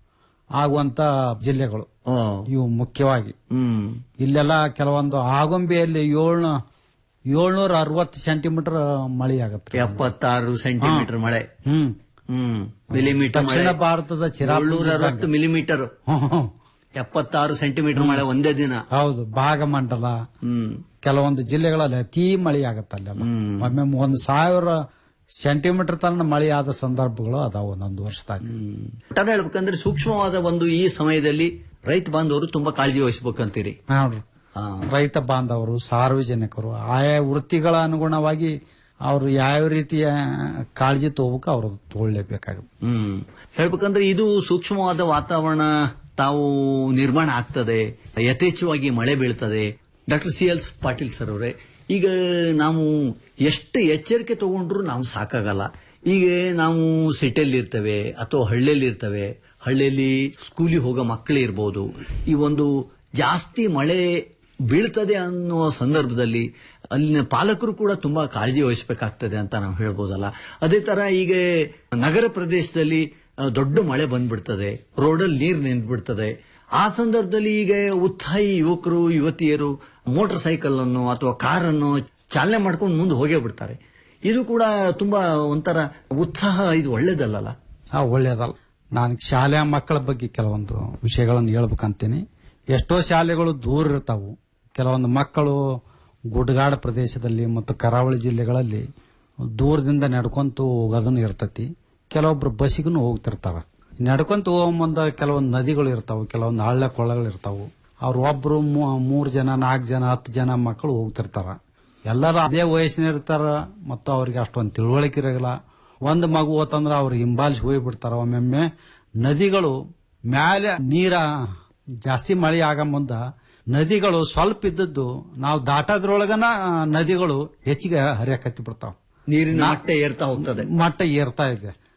Speaker 8: ಆಗುವಂತ ಜಿಲ್ಲೆಗಳು
Speaker 7: ಓ
Speaker 8: ಇವು ಮುಖ್ಯವಾಗಿ
Speaker 7: ಹ್ಮ್
Speaker 8: ಇಲ್ಲೆಲ್ಲ ಕೆಲವೊಂದು ಆಗುಂಬೆಯಲ್ಲಿ ಏಳ್ನ ಏಳ್ನೂರ ಅರವತ್ತು ಸೆಂಟಿಮೀಟರ್ ಮಳೆ ಆಗತ್ತೆ
Speaker 7: ಎಪ್ಪತ್ತಾರು ಸೆಂಟಿಮೀಟರ್ ಮಳೆ
Speaker 8: ಹ್ಮ್
Speaker 7: ಹ್ಮ್ ಮಿಲಿಮೀಟರ್ ಮಳೆ
Speaker 8: ದಕ್ಷಿಣ ಭಾರತದ ಚಿರಾಪುರ
Speaker 7: ಏಳ್ನೂರ ಅರವತ್ತು ಮಿಲಿಮೀಟರ್
Speaker 8: ಹ್ಮ್, ಹ್ಮ್.
Speaker 7: ಎಪ್ಪತ್ತಾರು ಸೆಂಟಿಮೀಟರ್ ಮಳೆ ಒಂದೇ ದಿನ
Speaker 8: ಹೌದು ಭಾಗಮಂಡಲ
Speaker 7: ಹ್ಮ್
Speaker 8: ಕೆಲವೊಂದು ಜಿಲ್ಲೆಗಳಲ್ಲಿ ಅತಿ ಮಳೆ ಆಗತ್ತೆ ಅಲ್ಲೆಲ್ಲ
Speaker 7: ಹ್ಮ್.
Speaker 8: ಒಮ್ಮೆ ಒಂದು ಸಾವಿರ ಸೆಂಟಿಮೀಟರ್ ತನಕ ಮಳೆ ಆದ ಸಂದರ್ಭಗಳು ಅದಾವ ಒಂದೊಂದು ವರ್ಷದಾಗ
Speaker 7: ಹ್ಮ್. ಒಟ್ಟಾರೆ ಹೇಳ್ಬೇಕಂದ್ರೆ ಸೂಕ್ಷ್ಮವಾದ ಒಂದು ಈ ಸಮಯದಲ್ಲಿ ರೈತ ಬಾಂಧವರು ತುಂಬಾ ಕಾಳಜಿ ವಹಿಸಬೇಕಂತೀರಿ
Speaker 8: ನೋಡ್ರಿ
Speaker 7: ಹಾ.
Speaker 8: ರೈತ ಬಾಂಧವರು ಸಾರ್ವಜನಿಕರು ಆಯಾ ವೃತ್ತಿಗಳ ಅನುಗುಣವಾಗಿ ಅವರು ಯಾವ ರೀತಿಯ ಕಾಳಜಿ ತಗೋಬೇಕು ಅವರು ತಗೊಳ್ಳೇಬೇಕಾಗುತ್ತೆ
Speaker 7: ಹ್ಮ್ ಹೇಳ್ಬೇಕಂದ್ರೆ ಇದು ಸೂಕ್ಷ್ಮವಾದ ವಾತಾವರಣ ತಾವು ನಿರ್ಮಾಣ ಆಗ್ತದೆ ಯಥೇಚ್ಛವಾಗಿ ಮಳೆ ಬೀಳ್ತದೆ doctor C L Patil sir ಅವರೇ ಈಗ ನಾವು ಎಷ್ಟು ಎಚ್ಚರಿಕೆ ತಗೊಂಡ್ರು ನಾವು ಸಾಕಾಗಲ್ಲ ಈಗ ನಾವು ಸಿಟಿಯಲ್ಲಿ ಇರ್ತೇವೆ ಅಥವಾ ಹಳ್ಳಿಯಲ್ಲಿ ಇರ್ತೇವೆ ಹಳ್ಳಿಯಲ್ಲಿ ಸ್ಕೂಲಿಗೆ ಹೋಗೋ ಮಕ್ಕಳು ಇರ್ಬೋದು ಈ ಒಂದು ಜಾಸ್ತಿ ಮಳೆ ಬೀಳ್ತದೆ ಅನ್ನುವ ಸಂದರ್ಭದಲ್ಲಿ ಅಲ್ಲಿನ ಪಾಲಕರು ಕೂಡ ತುಂಬಾ ಕಾಳಜಿ ವಹಿಸಬೇಕಾಗ್ತದೆ ಅಂತ ನಾವು ಹೇಳ್ಬೋದಲ್ಲ ಅದೇ ತರ ಈಗ ನಗರ ಪ್ರದೇಶದಲ್ಲಿ ಆ, ದೊಡ್ಡ ಮಳೆ ಬಂದ್ಬಿಡ್ತದೆ ರೋಡಲ್ಲಿ ನೀರು ನಿಂತ್ಬಿಡ್ತದೆ ಆ ಸಂದರ್ಭದಲ್ಲಿ ಈಗ ಉತ್ಸಾಹಿ ಯುವಕರು ಯುವತಿಯರು ಮೋಟಾರ್ ಸೈಕಲ್ ಅನ್ನು ಅಥವಾ ಕಾರನ್ನು ಚಾಲನೆ ಮಾಡ್ಕೊಂಡು ಮುಂದೆ ಹೋಗೇ ಬಿಡ್ತಾರೆ ಇದು ಕೂಡ ತುಂಬಾ ಒಂಥರ ಉತ್ಸಾಹ ಇದು ಒಳ್ಳೇದಲ್ಲಲ್ಲ
Speaker 8: ಆ ಒಳ್ಳೇದಲ್ಲ ನಾನು ಶಾಲೆಯ ಮಕ್ಕಳ ಬಗ್ಗೆ ಕೆಲವೊಂದು ವಿಷಯಗಳನ್ನು ಹೇಳ್ಬೇಕಂತೀನಿ ಎಷ್ಟೋ ಶಾಲೆಗಳು ದೂರ ಇರ್ತಾವು ಕೆಲವೊಂದು ಮಕ್ಕಳು ಗುಡ್ಗಾಡ ಪ್ರದೇಶದಲ್ಲಿ ಮತ್ತು ಕರಾವಳಿ ಜಿಲ್ಲೆಗಳಲ್ಲಿ ದೂರದಿಂದ ನಡ್ಕೊಂತು ಹೋಗೋದನ್ನು ಇರ್ತತಿ ಕೆಲವೊಬ್ರು ಬಸ್ಸಿಗೂ ಹೋಗ್ತಿರ್ತಾರ ನಡ್ಕೊಂತ ಹೋಗೋ ಮುಂದ ಕೆಲವೊಂದು ನದಿಗಳು ಇರ್ತಾವು ಕೆಲವೊಂದು ಹಳ್ಳ ಕೊಳ್ಳಗಳು ಇರ್ತಾವು ಅವ್ರು ಒಬ್ರು ಮೂ- ಮೂರ್ ಜನ ನಾಲ್ಕು ಜನ ಹತ್ತು ಜನ ಮಕ್ಕಳು ಹೋಗ್ತಿರ್ತಾರ ಎಲ್ಲರೂ ಅದೇ ವಯಸ್ಸಿನ ಇರ್ತಾರ ಮತ್ತು ಅವ್ರಿಗೆ ಅಷ್ಟೊಂದು ತಿಳುವಳಿಕೆ ಇರಲ್ಲ ಒಂದು ಮಗು ಹೋತಂದ್ರ ಅವ್ರು ಹಿಂಬಾಲಿಸಿ ಹೋಗ್ಬಿಡ್ತಾರ ಒಮ್ಮೊಮ್ಮೆ ನದಿಗಳು ಮ್ಯಾಲೆ ನೀರ ಜಾಸ್ತಿ ಮಳೆ ಆಗ ಮುಂದ ನದಿಗಳು ಸ್ವಲ್ಪ ಇದ್ದದ್ದು ನಾವು ದಾಟೋದ್ರೊಳಗನ ಆ, ನದಿಗಳು ಹೆಚ್ಚಿಗೆ ಹರಿಯಕತ್ತಿ ಬಿಡ್ತಾವ
Speaker 7: ನೀರಿನ ಮಟ್ಟ ಏರ್ತಾ ಹೋಗ್ತದೆ
Speaker 8: ಮಟ್ಟ ಏರ್ತಾ ಇದೆ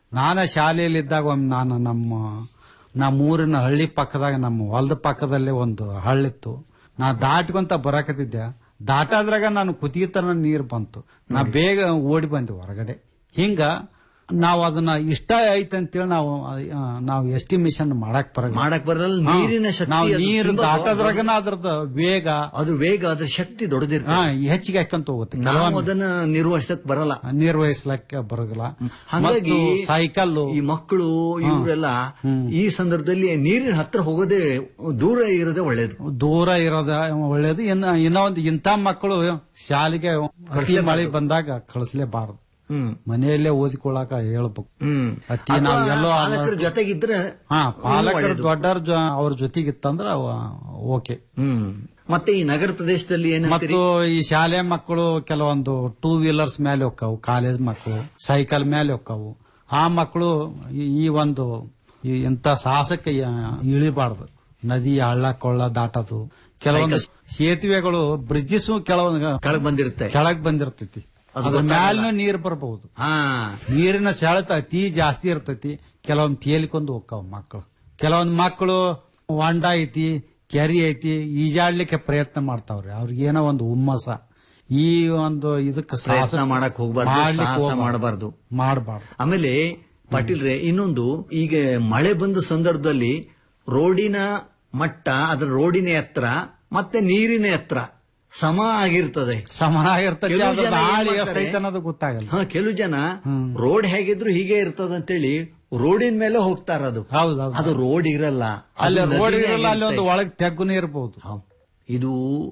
Speaker 8: ನಾನು ಶಾಲೆಯಲ್ಲಿದ್ದಾಗ ಒಮ್ಮೆ ನಾನು ನಮ್ಮ ನಮ್ಮ ಊರಿನ ಹಳ್ಳಿ ಪಕ್ಕದಾಗ ನಮ್ಮ ಹೊಲದ ಪಕ್ಕದಲ್ಲೇ ಒಂದು ಹಳ್ಳಿತ್ತು ನಾ ದಾಟ್ಕೊಂತ ಬರಾಕತ್ತಿದ್ದೆ ದಾಟಾದ್ರಾಗ ನಾನು ಕುತ್ತಿಗೆ ತರ ನೀರು ಬಂತು ನಾ ಬೇಗ ಓಡಿ ಬಂದೆ ಹೊರಗಡೆ ಹಿಂಗ ನಾವು ಅದನ್ನ ಇಷ್ಟ ಐತೆ ಅಂತೇಳಿ ನಾವು ಆ, ನಾವು ಎಸ್ಟಿಮೇಷನ್ ಮಾಡಕ್ ಬರ
Speaker 7: ಮಾಡಕ್ ಬರಲ್ಲ ನೀರಿನ ಶಕ್ತಿ
Speaker 8: ನಾವು
Speaker 7: ಅದು
Speaker 8: ನೀರು
Speaker 7: ತುಂಬಾ
Speaker 8: ದಾಟದ್ರಾಗನ ಅದ್ರದ್ದು ವೇಗ
Speaker 7: ಅದು ವೇಗ ಅದ್ರ ಶಕ್ತಿ ದೊಡ್ಡದಿರ್ತದೆ
Speaker 8: ಹಾ, ಹೆಚ್ಚಿಗೆ ಹಾಕಂತ ಹೋಗುತ್ತೆ
Speaker 7: ನಾವು
Speaker 8: ಕೆಲವೊಮ್ಮೆ
Speaker 7: ಅದನ್ನ ನಿರ್ವಹಿಸಕ್ ಬರಲ್ಲ
Speaker 8: ನಿರ್ವಹಿಸ್ಲಕ್ಕೆ ಬರೋದಿಲ್ಲ
Speaker 7: ಹಾಗಾಗಿ
Speaker 8: ಸೈಕಲ್
Speaker 7: ಈ ಮಕ್ಕಳು ಇವರೆಲ್ಲ ಈ ಸಂದರ್ಭದಲ್ಲಿ ನೀರಿನ ಹತ್ರ ಹೋಗೋದೇ ದೂರ ಇರೋದೇ ಒಳ್ಳೇದು
Speaker 8: ದೂರ ಇರೋದ ಒಳ್ಳೇದು ಇನ್ನ ಇನ್ನೂ ಒಂದು ಇಂಥ ಮಕ್ಕಳು ಶಾಲೆಗೆ ಅತಿ ಮಳೆ ಬಂದಾಗ ಕಳಿಸ್ಲೇಬಾರದು
Speaker 7: ಹ್ಮ್
Speaker 8: ಮನೆಯಲ್ಲೇ ಓದಿಕೊಳ್ಳಾಕ ಹೇಳ್ಬೇಕು
Speaker 7: ಹ್ಮ್
Speaker 8: ಅತಿ
Speaker 7: ಅಥವಾ
Speaker 8: ನಾವು ಎಲ್ಲೋ
Speaker 7: ಪಾಲಕರ ಜೊತೆಗಿದ್ರೆ
Speaker 8: ಹಾ ಪಾಲಕರ
Speaker 7: ಒಳ್ಳೇದು.
Speaker 8: ದೊಡ್ಡವ್ರ ಜೊ- ಅವ್ರ ಜೊತೆಗಿತ್ತಂದ್ರ ಓಕೆ
Speaker 7: ಹ್ಮ್ ಮತ್ತೆ ಈ ನಗರ ಪ್ರದೇಶದಲ್ಲಿ ಏನಂತೀರಿ
Speaker 8: ಮತ್ತು ಈ ಶಾಲೆ ಮಕ್ಕಳು ಕೆಲವೊಂದು ಟೂ ವೀಲರ್ಸ್ ಮೇಲೆ ಹೋಗ್ತಾವು ಕಾಲೇಜ್ ಮಕ್ಕಳು ಸೈಕಲ್ ಮೇಲೆ ಹೋಗ್ತಾವು ಆ ಮಕ್ಕಳು ಈ- ಈ ಒಂದು ಈ ಇಂಥ ಸಾಹಸಕ್ಕೆ ಯ- ಇಳಿಬಾರ್ದು ನದಿ ಹಳ್ಳ ಕೊಳ್ಳ ದಾಟೋದು ಕೆಲವೊಂದು ಸೇತುವೆಗಳು ಬ್ರಿಡ್ಜಸ್ ಕೆಲವೊಂದು
Speaker 7: ಕೆಳಗ್ ಬಂದಿರುತ್ತೆ
Speaker 8: ಕೆಳಗ್ ಬಂದಿರ್ತೈತಿ
Speaker 7: ಅದು
Speaker 8: ಅದ್ರ
Speaker 7: ಗೊತ್ತಾಗಲ್ಲ.
Speaker 8: ಮ್ಯಾಲೂ ನೀರು ಬರಬಹುದು
Speaker 7: ಹಾ
Speaker 8: ನೀರಿನ ಸೆಳೆತ ಅತಿ ಜಾಸ್ತಿ ಇರ್ತೈತಿ ಕೆಲವೊಂದು ತೇಲಿಕೊಂಡು ಹೋಗ್ತಾವ ಮಕ್ಕಳು ಕೆಲವೊಂದು ಮಕ್ಕಳು ಹೊಂಡ ಐತಿ ಕೆರಿ ಐತಿ ಈಜಾಡ್ಲಿಕ್ಕೆ ಪ್ರಯತ್ನ ಮಾಡ್ತಾವ್ರಿ ಅವ್ರಿಗೆ ಏನೋ ಒಂದು ಹುಮ್ಮಸ ಈ ಒಂದು ಇದಕ್ಕೆ
Speaker 7: ಪ್ರಯತ್ನ ಮಾಡಕ್ ಹೋಗ್ಬಾರ್ದು ಸಾಹಸ ಮಾಡಬಾರ್ದು
Speaker 8: ಮಾಡಬಾರ್ದು
Speaker 7: ಆಮೇಲೆ ಪಾಟೀಲ್ರೆ ಇನ್ನೊಂದು ಈಗ ಮಳೆ ಬಂದ ಸಂದರ್ಭದಲ್ಲಿ ರೋಡಿನ ಮಟ್ಟ ಅದರ ರೋಡಿನ ಎತ್ತರ ಮತ್ತೆ ನೀರಿನ ಎತ್ತರ ಸಮ ಆಗಿರ್ತದೆ
Speaker 8: ಸಮನಾಗಿರ್ತೈತಿ
Speaker 7: ಕೆಲವು
Speaker 8: ಅದ್ರ
Speaker 7: ಜನ ಏನ್
Speaker 8: ಗಾಳಿ
Speaker 7: ಮಾಡ್ತಾರೆ?
Speaker 8: ಎಷ್ಟೈತೆ ಅನ್ನೋದು ಗೊತ್ತಾಗಲ್ಲ
Speaker 7: ಹಾ ಕೆಲವು ಜನ ರೋಡ್ ಹೇಗಿದ್ರು ಹೀಗೆ ಇರ್ತದಂತೇಳಿ ರೋಡಿನ ಮೇಲೆ ಹೋಗ್ತಾರ ಅದು
Speaker 8: ಹೌದೌದು
Speaker 7: ಅದು ರೋಡ್ ಇರಲ್ಲ ಅದು
Speaker 8: ಅಲ್ಲಿ ರೋಡ್
Speaker 7: ನದಿನೇ
Speaker 8: ಇರಲ್ಲ ಅಲ್ಲಿ ಒಂದು
Speaker 7: ಇರುತ್ತೆ.
Speaker 8: ಒಳಗ್ ತೆಗ್ಗುನೇ ಇರಬಹುದು
Speaker 7: ಹೌದ್. ಇದು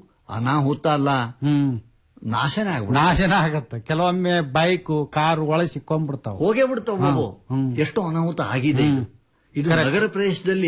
Speaker 7: ಅನಾಹುತ ಅಲ್ಲ
Speaker 8: ಹ್ಮ್
Speaker 7: ನಾಶನೇ ಆಗ್ಬಿಡ
Speaker 8: ನಾಶನ ಆಗತ್ತೆ ಕೆಲವೊಮ್ಮೆ ಬೈಕ್ ಕಾರ್ ಒಳಗೆ ಸಿಕ್ಕೊಂಡ್ಬಿಡ್ತಾವ
Speaker 7: ಹೋಗೇ ಬಿಡ್ತಾವ ಬಾಬು ಎಷ್ಟು ಅನಾಹುತ ಆಗಿದೆ ಇದು ಇದು ನಗರ ಪ್ರದೇಶದಲ್ಲಿ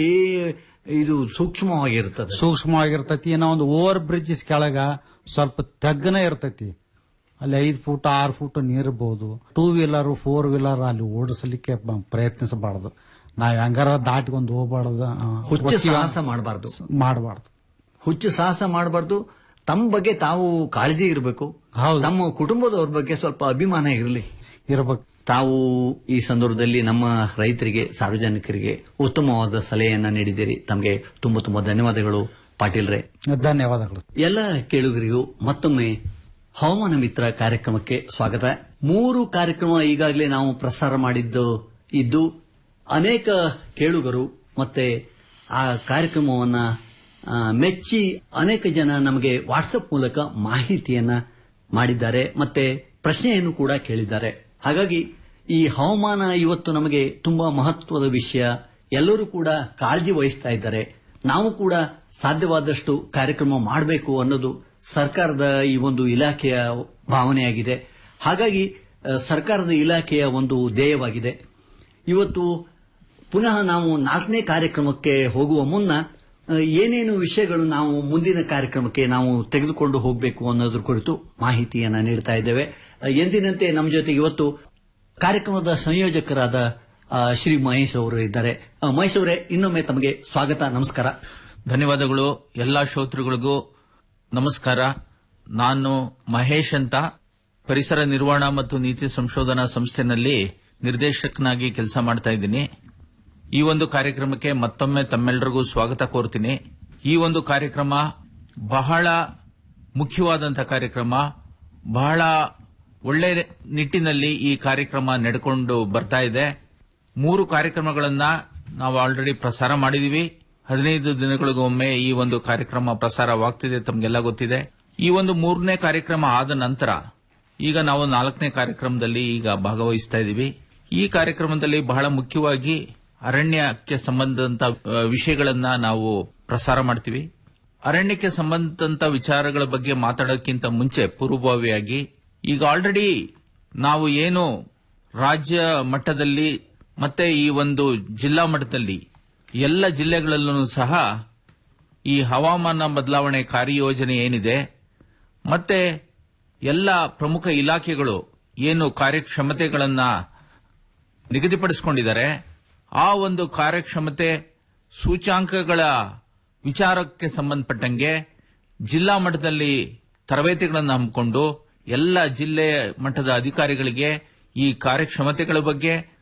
Speaker 7: ಇದು ಸೂಕ್ಷ್ಮವಾಗಿರ್ತದೆ
Speaker 8: ಸೂಕ್ಷ್ಮವಾಗಿರ್ತೈತಿ ಏನೋ ಒಂದು ಓವರ್ ಬ್ರಿಡ್ಜಸ್ ಕೆಳಗ ಸ್ವಲ್ಪ ತಗ್ಗನೇ ಇರ್ತೈತಿ ಅಲ್ಲಿ ಐದು ಫೂಟ್ ಆರು ಫೂಟ್ ನೀರ್ಬಹುದು ಟೂ ವೀಲರ್ ಫೋರ್ ವೀಲರ್ ಅಲ್ಲಿ ಓಡಿಸಲಿಕ್ಕೆ ಬ- ಪ್ರಯತ್ನಿಸಬಾರ್ದು ನಾವ್ ಹೆಂಗಾರ ದಾಟ್ಕೊಂಡು ಹೋಗ್ಬಾರ್ದು
Speaker 7: ಹುಚ್ಚು ಸಾಹಸ ಮಾಡಬಾರ್ದು
Speaker 8: ಮಾಡಬಾರ್ದು
Speaker 7: ಹುಚ್ಚು ಸಾಹಸ ಮಾಡಬಾರ್ದು ತಮ್ಮ ಬಗ್ಗೆ ತಾವು ಕಾಳಜಿ ಇರಬೇಕು
Speaker 8: ಹೌದು.
Speaker 7: ತಮ್ಮ ಕುಟುಂಬದವ್ರ ಬಗ್ಗೆ ಸ್ವಲ್ಪ ಅಭಿಮಾನ ಇರಲಿ
Speaker 8: ಇರ್ಬೇಕು
Speaker 7: ತಾವು ಈ ಸಂದರ್ಭದಲ್ಲಿ ನಮ್ಮ ರೈತರಿಗೆ ಸಾರ್ವಜನಿಕರಿಗೆ ಉತ್ತಮವಾದ ಸಲಹೆಯನ್ನ ನೀಡಿದ್ದೀರಿ ತಮಗೆ ತುಂಬಾ ತುಂಬಾ ಧನ್ಯವಾದಗಳು ಪಾಟೀಲ್ರೆ
Speaker 8: ಧನ್ಯವಾದಗಳು
Speaker 7: ಎಲ್ಲ ಕೇಳುಗರಿಗೂ ಮತ್ತೊಮ್ಮೆ ಹವಾಮಾನ ಮಿತ್ರ ಕಾರ್ಯಕ್ರಮಕ್ಕೆ ಸ್ವಾಗತ ಮೂರು ಕಾರ್ಯಕ್ರಮ ಈಗಾಗಲೇ ನಾವು ಪ್ರಸಾರ ಮಾಡಿದ್ದು ಇದ್ದು ಅನೇಕ ಕೇಳುಗರು ಮತ್ತೆ ಆ ಕಾರ್ಯಕ್ರಮವನ್ನ ಆ, ಮೆಚ್ಚಿ ಅನೇಕ ಜನ ನಮಗೆ ವಾಟ್ಸಪ್ ಮೂಲಕ ಮಾಹಿತಿಯನ್ನ ಮಾಡಿದ್ದಾರೆ ಮತ್ತೆ ಪ್ರಶ್ನೆಯನ್ನು ಕೂಡ ಕೇಳಿದ್ದಾರೆ ಹಾಗಾಗಿ ಈ ಹವಾಮಾನ ಇವತ್ತು ನಮಗೆ ತುಂಬಾ ಮಹತ್ವದ ವಿಷಯ ಎಲ್ಲರೂ ಕೂಡ ಕಾಳಜಿ ವಹಿಸ್ತಾ ಇದ್ದಾರೆ ನಾವು ಕೂಡ ಸಾಧ್ಯವಾದಷ್ಟು ಕಾರ್ಯಕ್ರಮ ಮಾಡಬೇಕು ಅನ್ನೋದು ಸರ್ಕಾರದ ಈ ಒಂದು ಇಲಾಖೆಯ ಭಾವನೆಯಾಗಿದೆ ಹಾಗಾಗಿ ಆ, ಸರ್ಕಾರದ ಇಲಾಖೆಯ ಒಂದು ಧ್ಯೇಯವಾಗಿದೆ ಇವತ್ತು ಪುನಃ ನಾವು ನಾಲ್ಕನೇ ಕಾರ್ಯಕ್ರಮಕ್ಕೆ ಹೋಗುವ ಮುನ್ನ ಆ, ಏನೇನು ವಿಷಯಗಳು ನಾವು ಮುಂದಿನ ಕಾರ್ಯಕ್ರಮಕ್ಕೆ ನಾವು ತೆಗೆದುಕೊಂಡು ಹೋಗಬೇಕು ಅನ್ನೋದ್ರ ಕುರಿತು ಮಾಹಿತಿಯನ್ನ ನೀಡ್ತಾ ಇದ್ದೇವೆ ಆ, ಎಂದಿನಂತೆ ನಮ್ಮ ಜೊತೆಗೆ ಇವತ್ತು ಕಾರ್ಯಕ್ರಮದ ಸಂಯೋಜಕರಾದ ಆ, ಶ್ರೀ ಮಹೇಶ್ ಅವರು ಇದ್ದಾರೆ ಆ, ಮಹೇಶ್ ಅವರೇ ಇನ್ನೊಮ್ಮೆ ತಮಗೆ ಸ್ವಾಗತ ನಮಸ್ಕಾರ
Speaker 9: ಧನ್ಯವಾದಗಳು ಎಲ್ಲಾ ಶ್ರೋತೃಗಳಿಗೂ ನಮಸ್ಕಾರ ನಾನು ಮಹೇಶ್ ಅಂತ ಪರಿಸರ ನಿರ್ವಹಣಾ ಮತ್ತು ನೀತಿ ಸಂಶೋಧನಾ ಸಂಸ್ಥೆನಲ್ಲಿ ನಿರ್ದೇಶಕನಾಗಿ ಕೆಲಸ ಮಾಡ್ತಾ ಇದ್ದೀನಿ ಈ ಒಂದು ಕಾರ್ಯಕ್ರಮಕ್ಕೆ ಮತ್ತೊಮ್ಮೆ ತಮ್ಮೆಲ್ಲರಿಗೂ ಸ್ವಾಗತ ಕೋರ್ತೀನಿ ಈ ಒಂದು ಕಾರ್ಯಕ್ರಮ ಬಹಳ ಮುಖ್ಯವಾದಂತಹ ಕಾರ್ಯಕ್ರಮ ಬಹಳ ಒಳ್ಳೆ ನಿಟ್ಟಿನಲ್ಲಿ ಈ ಕಾರ್ಯಕ್ರಮ ನಡೆಕೊಂಡು ಬರ್ತಾ ಇದೆ ಮೂರು ಕಾರ್ಯಕ್ರಮಗಳನ್ನ ನಾವು ಆಲ್ರೆಡಿ ಪ್ರಸಾರ ಮಾಡಿದೀವಿ ಹದಿನೈದು ದಿನಗಳಿಗೊಮ್ಮೆ ಈ ಒಂದು ಕಾರ್ಯಕ್ರಮ ಪ್ರಸಾರವಾಗ್ತಿದೆ ತಮಗೆಲ್ಲ ಗೊತ್ತಿದೆ ಈ ಒಂದು ಮೂರನೇ ಕಾರ್ಯಕ್ರಮ ಆದ ನಂತರ ಈಗ ನಾವು ನಾಲ್ಕನೇ ಕಾರ್ಯಕ್ರಮದಲ್ಲಿ ಈಗ ಭಾಗವಹಿಸ್ತಾ ಇದ್ದೀವಿ ಈ ಕಾರ್ಯಕ್ರಮದಲ್ಲಿ ಬಹಳ ಮುಖ್ಯವಾಗಿ ಅರಣ್ಯಕ್ಕೆ ಸಂಬಂಧದಂತ ಆ, ವಿಷಯಗಳನ್ನ ನಾವು ಪ್ರಸಾರ ಮಾಡ್ತೀವಿ ಅರಣ್ಯಕ್ಕೆ ಸಂಬಂಧದಂತ ವಿಚಾರಗಳ ಬಗ್ಗೆ ಮಾತಾಡೋಕ್ಕಿಂತ ಮುಂಚೆ ಪೂರ್ವಭಾವಿಯಾಗಿ ಈಗ ಆಲ್ರೆಡಿ ನಾವು ಏನು ರಾಜ್ಯ ಮಟ್ಟದಲ್ಲಿ ಮತ್ತೆ ಈ ಒಂದು ಜಿಲ್ಲಾ ಮಟ್ಟದಲ್ಲಿ ಎಲ್ಲ ಜಿಲ್ಲೆಗಳಲ್ಲೂ ಸಹ ಈ ಹವಾಮಾನ ಬದಲಾವಣೆ ಕಾರ್ಯಯೋಜನೆ ಏನಿದೆ ಮತ್ತೆ ಎಲ್ಲ ಪ್ರಮುಖ ಇಲಾಖೆಗಳು ಏನು ಕಾರ್ಯಕ್ಷಮತೆಗಳನ್ನ ನಿಗದಿಪಡಿಸಿಕೊಂಡಿದ್ದಾರೆ ಆ ಒಂದು ಕಾರ್ಯಕ್ಷಮತೆ ಸೂಚ್ಯಾಂಕಗಳ ವಿಚಾರಕ್ಕೆ ಸಂಬಂಧಪಟ್ಟಂಗೆ ಜಿಲ್ಲಾ ಮಟ್ಟದಲ್ಲಿ ತರಬೇತಿಗಳನ್ನು ಹಮ್ಮಿಕೊಂಡು ಎಲ್ಲ ಜಿಲ್ಲೆಯ ಮಟ್ಟದ ಅಧಿಕಾರಿಗಳಿಗೆ ಈ ಕಾರ್ಯಕ್ಷಮತೆಗಳ ಬಗ್ಗೆ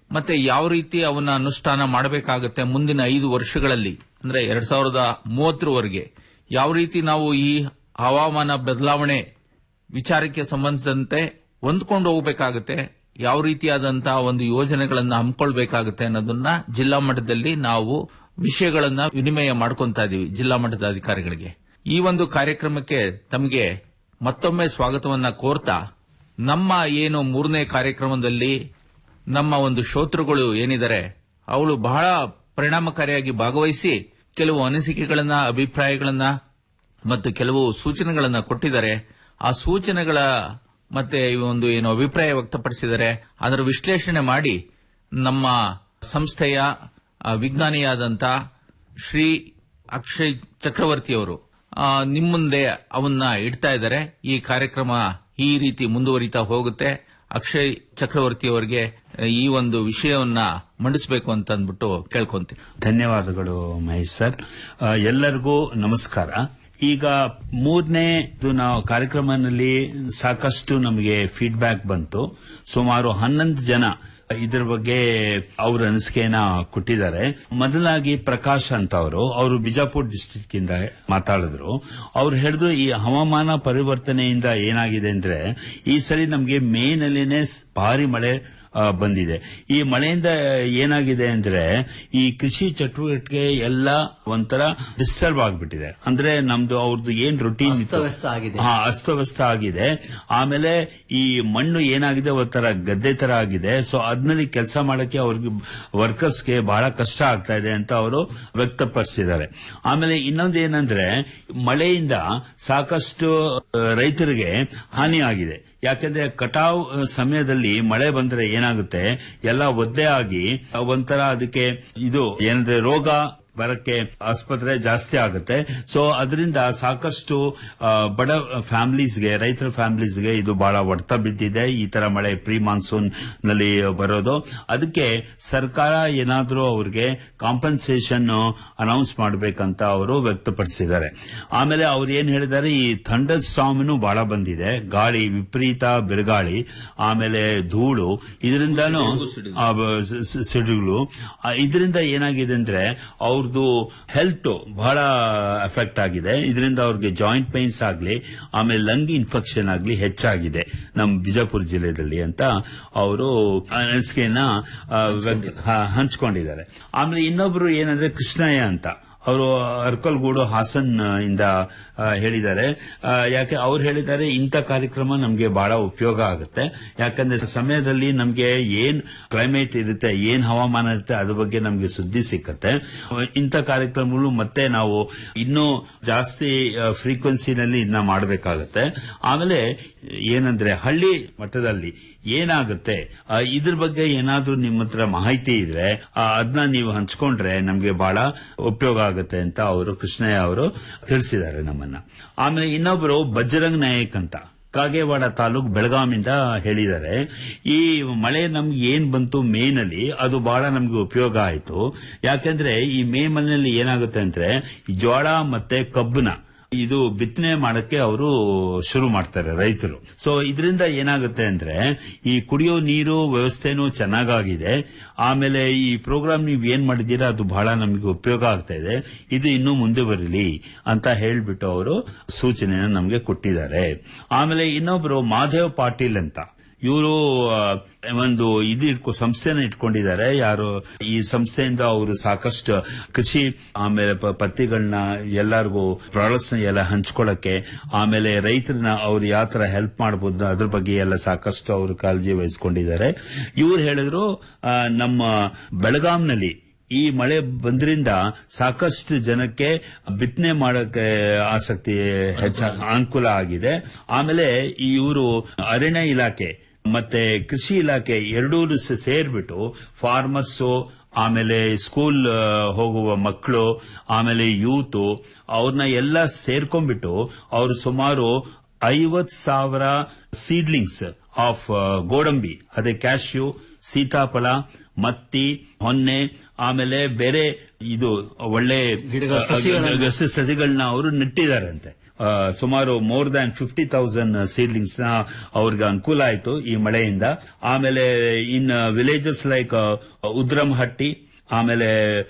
Speaker 9: ಮತ್ತೆ ಯಾವ ರೀತಿ ಅವನ್ನ ಅನುಷ್ಠಾನ ಮಾಡಬೇಕಾಗುತ್ತೆ ಮುಂದಿನ ಐದು ವರ್ಷಗಳಲ್ಲಿ ಅಂದ್ರೆ ಎರಡ್ ಸಾವಿರದ ಮೂವತ್ತರವರೆಗೆ ಯಾವ ರೀತಿ ನಾವು ಈ ಹವಾಮಾನ ಬದಲಾವಣೆ ವಿಚಾರಕ್ಕೆ ಸಂಬಂಧಿಸಿದಂತೆ ಹೊಂದ್ಕೊಂಡು ಹೋಗಬೇಕಾಗುತ್ತೆ ಯಾವ ರೀತಿಯಾದಂತಹ ಒಂದು ಯೋಜನೆಗಳನ್ನ ಹಮ್ಮಿಕೊಳ್ಬೇಕಾಗುತ್ತೆ ಅನ್ನೋದನ್ನ ಜಿಲ್ಲಾ ಮಟ್ಟದಲ್ಲಿ ನಾವು ವಿಷಯಗಳನ್ನ ವಿನಿಮಯ ಮಾಡ್ಕೊಂತಾ ಇದೀವಿ ಜಿಲ್ಲಾ ಮಟ್ಟದ ಅಧಿಕಾರಿಗಳಿಗೆ ಈ ಒಂದು ಕಾರ್ಯಕ್ರಮಕ್ಕೆ ತಮಗೆ ಮತ್ತೊಮ್ಮೆ ಸ್ವಾಗತವನ್ನ ಕೋರ್ತಾ ನಮ್ಮ ಏನು ಮೂರನೇ ಕಾರ್ಯಕ್ರಮದಲ್ಲಿ ನಮ್ಮ ಒಂದು ಶ್ರೋತೃಗಳು ಏನಿದ್ದಾರೆ ಅವಳು ಬಹಳ ಪರಿಣಾಮಕಾರಿಯಾಗಿ ಭಾಗವಹಿಸಿ ಕೆಲವು ಅನಿಸಿಕೆಗಳನ್ನ ಅಭಿಪ್ರಾಯಗಳನ್ನ ಮತ್ತು ಕೆಲವು ಸೂಚನೆಗಳನ್ನ ಕೊಟ್ಟಿದ್ದಾರೆ ಆ ಸೂಚನೆಗಳ ಮತ್ತೆ ಈ ಒಂದು ಏನು ಅಭಿಪ್ರಾಯ ವ್ಯಕ್ತಪಡಿಸಿದರೆ ಅದರ ವಿಶ್ಲೇಷಣೆ ಮಾಡಿ ನಮ್ಮ ಸಂಸ್ಥೆಯ ಆ, ವಿಜ್ಞಾನಿಯಾದಂತ ಶ್ರೀ ಅಕ್ಷಯ್ ಚಕ್ರವರ್ತಿಯವರು ಆ, ನಿಮ್ಮ ಮುಂದೆ ಅವನ್ನ ಇಡ್ತಾ ಇದ್ದಾರೆ ಈ ಕಾರ್ಯಕ್ರಮ ಈ ರೀತಿ ಮುಂದುವರಿತಾ ಹೋಗುತ್ತೆ ಅಕ್ಷಯ್ ಚಕ್ರವರ್ತಿ ಅವರಿಗೆ ಈ ಒಂದು ವಿಷಯವನ್ನ ಮಂಡಿಸಬೇಕು ಅಂತ ಅಂದ್ಬಿಟ್ಟು ಕೇಳ್ಕೊಂತೀನಿ
Speaker 10: ಧನ್ಯವಾದಗಳು ಮಹೇಶ್ ಸರ್ ಆ, ಎಲ್ಲರಿಗೂ ನಮಸ್ಕಾರ ಈಗ ಮೂರನೇ ನಾವು ಕಾರ್ಯಕ್ರಮದಲ್ಲಿ ಸಾಕಷ್ಟು ನಮಗೆ ಫೀಡ್ಬ್ಯಾಕ್ ಬಂತು ಸುಮಾರು ಹನ್ನೊಂದು ಜನ ಇದರ ಬಗ್ಗೆ ಅವ್ರ ಅನಿಸಿಕೆಯನ್ನ ಕೊಟ್ಟಿದ್ದಾರೆ ಮೊದಲಾಗಿ ಪ್ರಕಾಶ್ ಅಂತ ಅವರು ಅವರು ಬಿಜಾಪುರ್ ಡಿಸ್ಟಿಕ್ ಇಂದ ಮಾತಾಡಿದ್ರು ಅವ್ರು ಹೇಳಿದ್ರು ಈ ಹವಾಮಾನ ಪರಿವರ್ತನೆಯಿಂದ ಏನಾಗಿದೆ ಅಂದ್ರೆ ಈ ಸರಿ ನಮಗೆ ಮೇ ನಲ್ಲಿನೇ ಭಾರಿ ಮಳೆ ಆ, ಬಂದಿದೆ ಈ ಮಳೆಯಿಂದ ಏನಾಗಿದೆ ಅಂದ್ರೆ ಈ ಕೃಷಿ ಚಟುವಟಿಕೆ ಎಲ್ಲ ಒಂಥರ ಡಿಸ್ಟರ್ಬ್ ಆಗ್ಬಿಟ್ಟಿದೆ ಅಂದ್ರೆ ನಮ್ದು ಅವ್ರದ್ದು ಏನ್ ರೊಟೀನ್
Speaker 7: ಅಸ್ತವ್ಯಸ್ತ ಆಗಿದೆ.
Speaker 10: ಹಾ ಅಸ್ತವ್ಯಸ್ತ ಆಗಿದೆ ಆಮೇಲೆ ಈ ಮಣ್ಣು ಏನಾಗಿದೆ ಒಂಥರ ಗದ್ದೆ ತರ ಆಗಿದೆ ಸೊ ಅದ್ನಲ್ಲಿ ಕೆಲಸ ಮಾಡಕ್ಕೆ ಅವ್ರಿಗೆ ವರ್ಕರ್ಸ್ಗೆ ಬಹಳ ಕಷ್ಟ ಆಗ್ತಾ ಇದೆ ಅಂತ ಅವರು ವ್ಯಕ್ತಪಡಿಸಿದ್ದಾರೆ ಆಮೇಲೆ ಇನ್ನೊಂದು ಏನಂದ್ರೆ ಮಳೆಯಿಂದ ಸಾಕಷ್ಟು ಆ, ರೈತರಿಗೆ ಹಾನಿಯಾಗಿದೆ ಯಾಕಂದ್ರೆ ಕಟಾವ್ ಆ, ಸಮಯದಲ್ಲಿ ಮಳೆ ಬಂದ್ರೆ ಏನಾಗುತ್ತೆ ಎಲ್ಲ ಒದ್ದೆ ಆಗಿ ಆ, ಒಂಥರ ಅದಕ್ಕೆ ಇದು ಏನಂದ್ರೆ ರೋಗ ಬರಕ್ಕೆ ಆಸ್ಪತ್ರೆ ಜಾಸ್ತಿ ಆಗುತ್ತೆ ಸೊ ಅದರಿಂದ ಸಾಕಷ್ಟು ಆ, ಬಡ ಫ್ಯಾಮಿಲೀಸ್ಗೆ ರೈತರ ಫ್ಯಾಮಿಲೀಸ್ಗೆ ಇದು ಬಹಳ ಹೊಡೆತ ಬಿದ್ದಿದೆ ಈ ತರ ಮಳೆ ಪ್ರೀ ಮಾನ್ಸೂನ್ ನಲ್ಲಿ ಬರೋದು ಅದಕ್ಕೆ ಸರ್ಕಾರ ಏನಾದರೂ ಅವ್ರಿಗೆ ಕಾಂಪನ್ಸೇಷನ್ ಅನೌನ್ಸ್ ಮಾಡಬೇಕಂತ ಅವರು ವ್ಯಕ್ತಪಡಿಸಿದ್ದಾರೆ ಆಮೇಲೆ ಅವ್ರು ಏನ್ ಹೇಳಿದ್ದಾರೆ ಈ ಥಂಡರ್ ಸ್ಟಾಮ್ನು ಬಹಳ ಬಂದಿದೆ ಗಾಳಿ ವಿಪರೀತ ಬಿರುಗಾಳಿ ಆಮೇಲೆ ಧೂಳು ಇದರಿಂದಾನು ಆ, ಬ- ಸ- ಸ- ಸಿಡಿಗಳು ಆ, ಇದರಿಂದ ಏನಾಗಿದೆ ಅಂದ್ರೆ ಅವ್ರದ್ದು ಹೆಲ್ತ್ ಬಹಳ ಎಫೆಕ್ಟ್ ಆಗಿದೆ ಇದರಿಂದ ಅವ್ರಿಗೆ ಜಾಯಿಂಟ್ ಪೈನ್ಸ್ ಆಗ್ಲಿ ಆಮೇಲೆ ಲಂಗ್ ಇನ್ಫೆಕ್ಷನ್ ಆಗ್ಲಿ ಹೆಚ್ಚಾಗಿದೆ ನಮ್ಮ ಬಿಜಾಪುರ ಜಿಲ್ಲೆಯಲ್ಲಿ ಅಂತ ಅವರು ಅನಿಸಿಕೆಯನ್ನ ಆ, ವ್ಯಕ್ತ- ಹ- ಹಂಚ್ಕೊಂಡಿದ್ದಾರೆ ಆಮೇಲೆ ಇನ್ನೊಬ್ರು ಏನಂದ್ರೆ ಕೃಷ್ಣಯ್ಯ ಅಂತ ಅವರು ಅರ್ಕಲ್ಗೂಡು ಹಾಸನ್ ಆ, ಇಂದ ಆ, ಹೇಳಿದ್ದಾರೆ ಆ, ಯಾಕೆ ಅವ್ರು ಹೇಳಿದ್ದಾರೆ ಇಂಥ ಕಾರ್ಯಕ್ರಮ ನಮಗೆ ಬಹಳ ಉಪಯೋಗ ಆಗುತ್ತೆ ಯಾಕಂದ್ರೆ ಸಮಯದಲ್ಲಿ ನಮಗೆ ಏನ್ ಕ್ಲೈಮೇಟ್ ಇರುತ್ತೆ ಏನ್ ಹವಾಮಾನ ಇರುತ್ತೆ ಅದ್ರ ಬಗ್ಗೆ ನಮಗೆ ಸುದ್ದಿ ಸಿಕ್ಕತ್ತೆ ಇಂಥ ಕಾರ್ಯಕ್ರಮಗಳು ಮತ್ತೆ ನಾವು ಇನ್ನೂ ಜಾಸ್ತಿ ಫ್ರೀಕ್ವೆನ್ಸಿನಲ್ಲಿ ಇದನ್ನ ಮಾಡಬೇಕಾಗತ್ತೆ ಆಮೇಲೆ ಏನಂದ್ರೆ ಹಳ್ಳಿ ಮಟ್ಟದಲ್ಲಿ ಏನಾಗುತ್ತೆ ಆ, ಇದ್ರ ಬಗ್ಗೆ ಏನಾದ್ರೂ ನಿಮ್ಮ ಹತ್ರ ಮಾಹಿತಿ ಇದ್ರೆ ಅದನ್ನ ನೀವು ಹಂಚ್ಕೊಂಡ್ರೆ ನಮ್ಗೆ ಬಹಳ ಉಪಯೋಗ ಆಗುತ್ತೆ ಅಂತ ಅವರು ಕೃಷ್ಣಯ್ಯ ಅವರು ತಿಳಿಸಿದ್ದಾರೆ ನಮ್ಮನ್ನ ಆಮೇಲೆ ಇನ್ನೊಬ್ರು ಬಜರಂಗ್ ನಾಯಕ್ ಅಂತ ಕಾಗೇವಾಡ ತಾಲೂಕ್ ಬೆಳಗಾವಿಂದ ಹೇಳಿದ್ದಾರೆ ಈ ಮಳೆ ನಮ್ಗೆ ಏನ್ ಬಂತು ಮೇನಲ್ಲಿ ಅದು ಬಹಳ ನಮ್ಗೆ ಉಪಯೋಗ ಆಯ್ತು ಯಾಕಂದ್ರೆ ಈ ಮೇ ಮನೆಯಲ್ಲಿ ಏನಾಗುತ್ತೆ ಅಂದ್ರೆ ಈ ಜೋಳ ಮತ್ತೆ ಕಬ್ಬನ ಇದು ಬಿತ್ತನೆ ಮಾಡಕ್ಕೆ ಅವರು ಶುರು ಮಾಡ್ತಾರೆ ರೈತರು ಸೊ ಇದರಿಂದ ಏನಾಗುತ್ತೆ ಅಂದ್ರೆ ಈ ಕುಡಿಯೋ ನೀರು ವ್ಯವಸ್ಥೆನೂ ಚೆನ್ನಾಗಾಗಿದೆ ಆಮೇಲೆ ಈ ಪ್ರೋಗ್ರಾಮ್ ನೀವು ಏನ್ ಮಾಡಿದ್ದೀರಾ ಅದು ಬಹಳ ನಮಗೆ ಉಪಯೋಗ ಆಗ್ತಾ ಇದೆ ಇದು ಇನ್ನೂ ಮುಂದೆ ಬರಲಿ ಅಂತ ಹೇಳ್ಬಿಟ್ಟು ಅವರು ಸೂಚನೆಯನ್ನು ನಮಗೆ ಕೊಟ್ಟಿದ್ದಾರೆ ಆಮೇಲೆ ಇನ್ನೊಬ್ರು ಮಾಧವ್ ಪಾಟೀಲ್ ಅಂತ ಇವರು ಒಂದು ಇದು ಇಟ್ಕೊ ಸಂಸ್ಥೆನ ಇಟ್ಕೊಂಡಿದ್ದಾರೆ ಯಾರು ಈ ಸಂಸ್ಥೆಯಿಂದ ಅವರು ಸಾಕಷ್ಟು ಕೃಷಿ ಆಮೇಲೆ ಪ- ಪತ್ತಿಗಳನ್ನ ಎಲ್ಲರಿಗೂ ಪ್ರಾಡಕ್ಟ್ಸ್ ಎಲ್ಲ ಹಂಚ್ಕೊಳ್ಳಕ್ಕೆ ಆಮೇಲೆ ರೈತರನ್ನ ಅವ್ರು ಯಾವ ತರ ಹೆಲ್ಪ್ ಮಾಡಬಹುದು ಅದ್ರ ಬಗ್ಗೆ ಎಲ್ಲ ಸಾಕಷ್ಟು ಅವರು ಕಾಳಜಿ ವಹಿಸ್ಕೊಂಡಿದ್ದಾರೆ ಇವ್ರು ಹೇಳಿದ್ರು ಆ, ನಮ್ಮ ಬೆಳಗಾಂನಲ್ಲಿ ಈ ಮಳೆ ಬಂದ್ರಿಂದ ಸಾಕಷ್ಟು ಜನಕ್ಕೆ ಬಿತ್ತನೆ ಮಾಡಕ್ಕೆ ಆಸಕ್ತಿ ಹೆಚ್ಚ ಅನುಕೂಲ ಆಗಿದೆ ಆಮೇಲೆ ಇವರು ಅರಣ್ಯ ಇಲಾಖೆ ಮತ್ತೆ ಕೃಷಿ ಇಲಾಖೆ ಎರಡೂ ಸ- ಸೇರ್ಬಿಟ್ಟು ಫಾರ್ಮರ್ಸು ಆಮೇಲೆ ಸ್ಕೂಲ್ ಆ, ಹೋಗುವ ಮಕ್ಕಳು ಆಮೇಲೆ ಯೂತ್ ಅವ್ರನ್ನ ಎಲ್ಲ ಸೇರ್ಕೊಂಡ್ಬಿಟ್ಟು ಅವರು ಸುಮಾರು ಐವತ್ ಸಾವಿರ ಸೀಡ್ಲಿಂಗ್ಸ್ ಆಫ್ ಗೋಡಂಬಿ ಅದೇ ಕ್ಯಾಶ್ಯೂ ಸೀತಾಫಲ ಮತ್ತಿ ಹೊನ್ನೆ ಆಮೇಲೆ ಬೇರೆ ಇದು ಒಳ್ಳೆ
Speaker 7: ಗಿಡಗಳ ಸಸಿಗಳನ್ನ-
Speaker 10: ಗ- ಸಸಿಗಳನ್ನ ಅವರು ನೆಟ್ಟಿದಾರಂತೆ ಆ, ಸುಮಾರು more than fifty thousand seedlings ನ ಅವ್ರಿಗೆ ಅನುಕೂಲ ಆಯಿತು ಈ ಮಳೆಯಿಂದ ಆಮೇಲೆ ಇನ್ ವಿಲೇಜಸ್ ಲೈಕ್ ಉದ್ರಮಹಟ್ಟಿ ಆಮೇಲೆ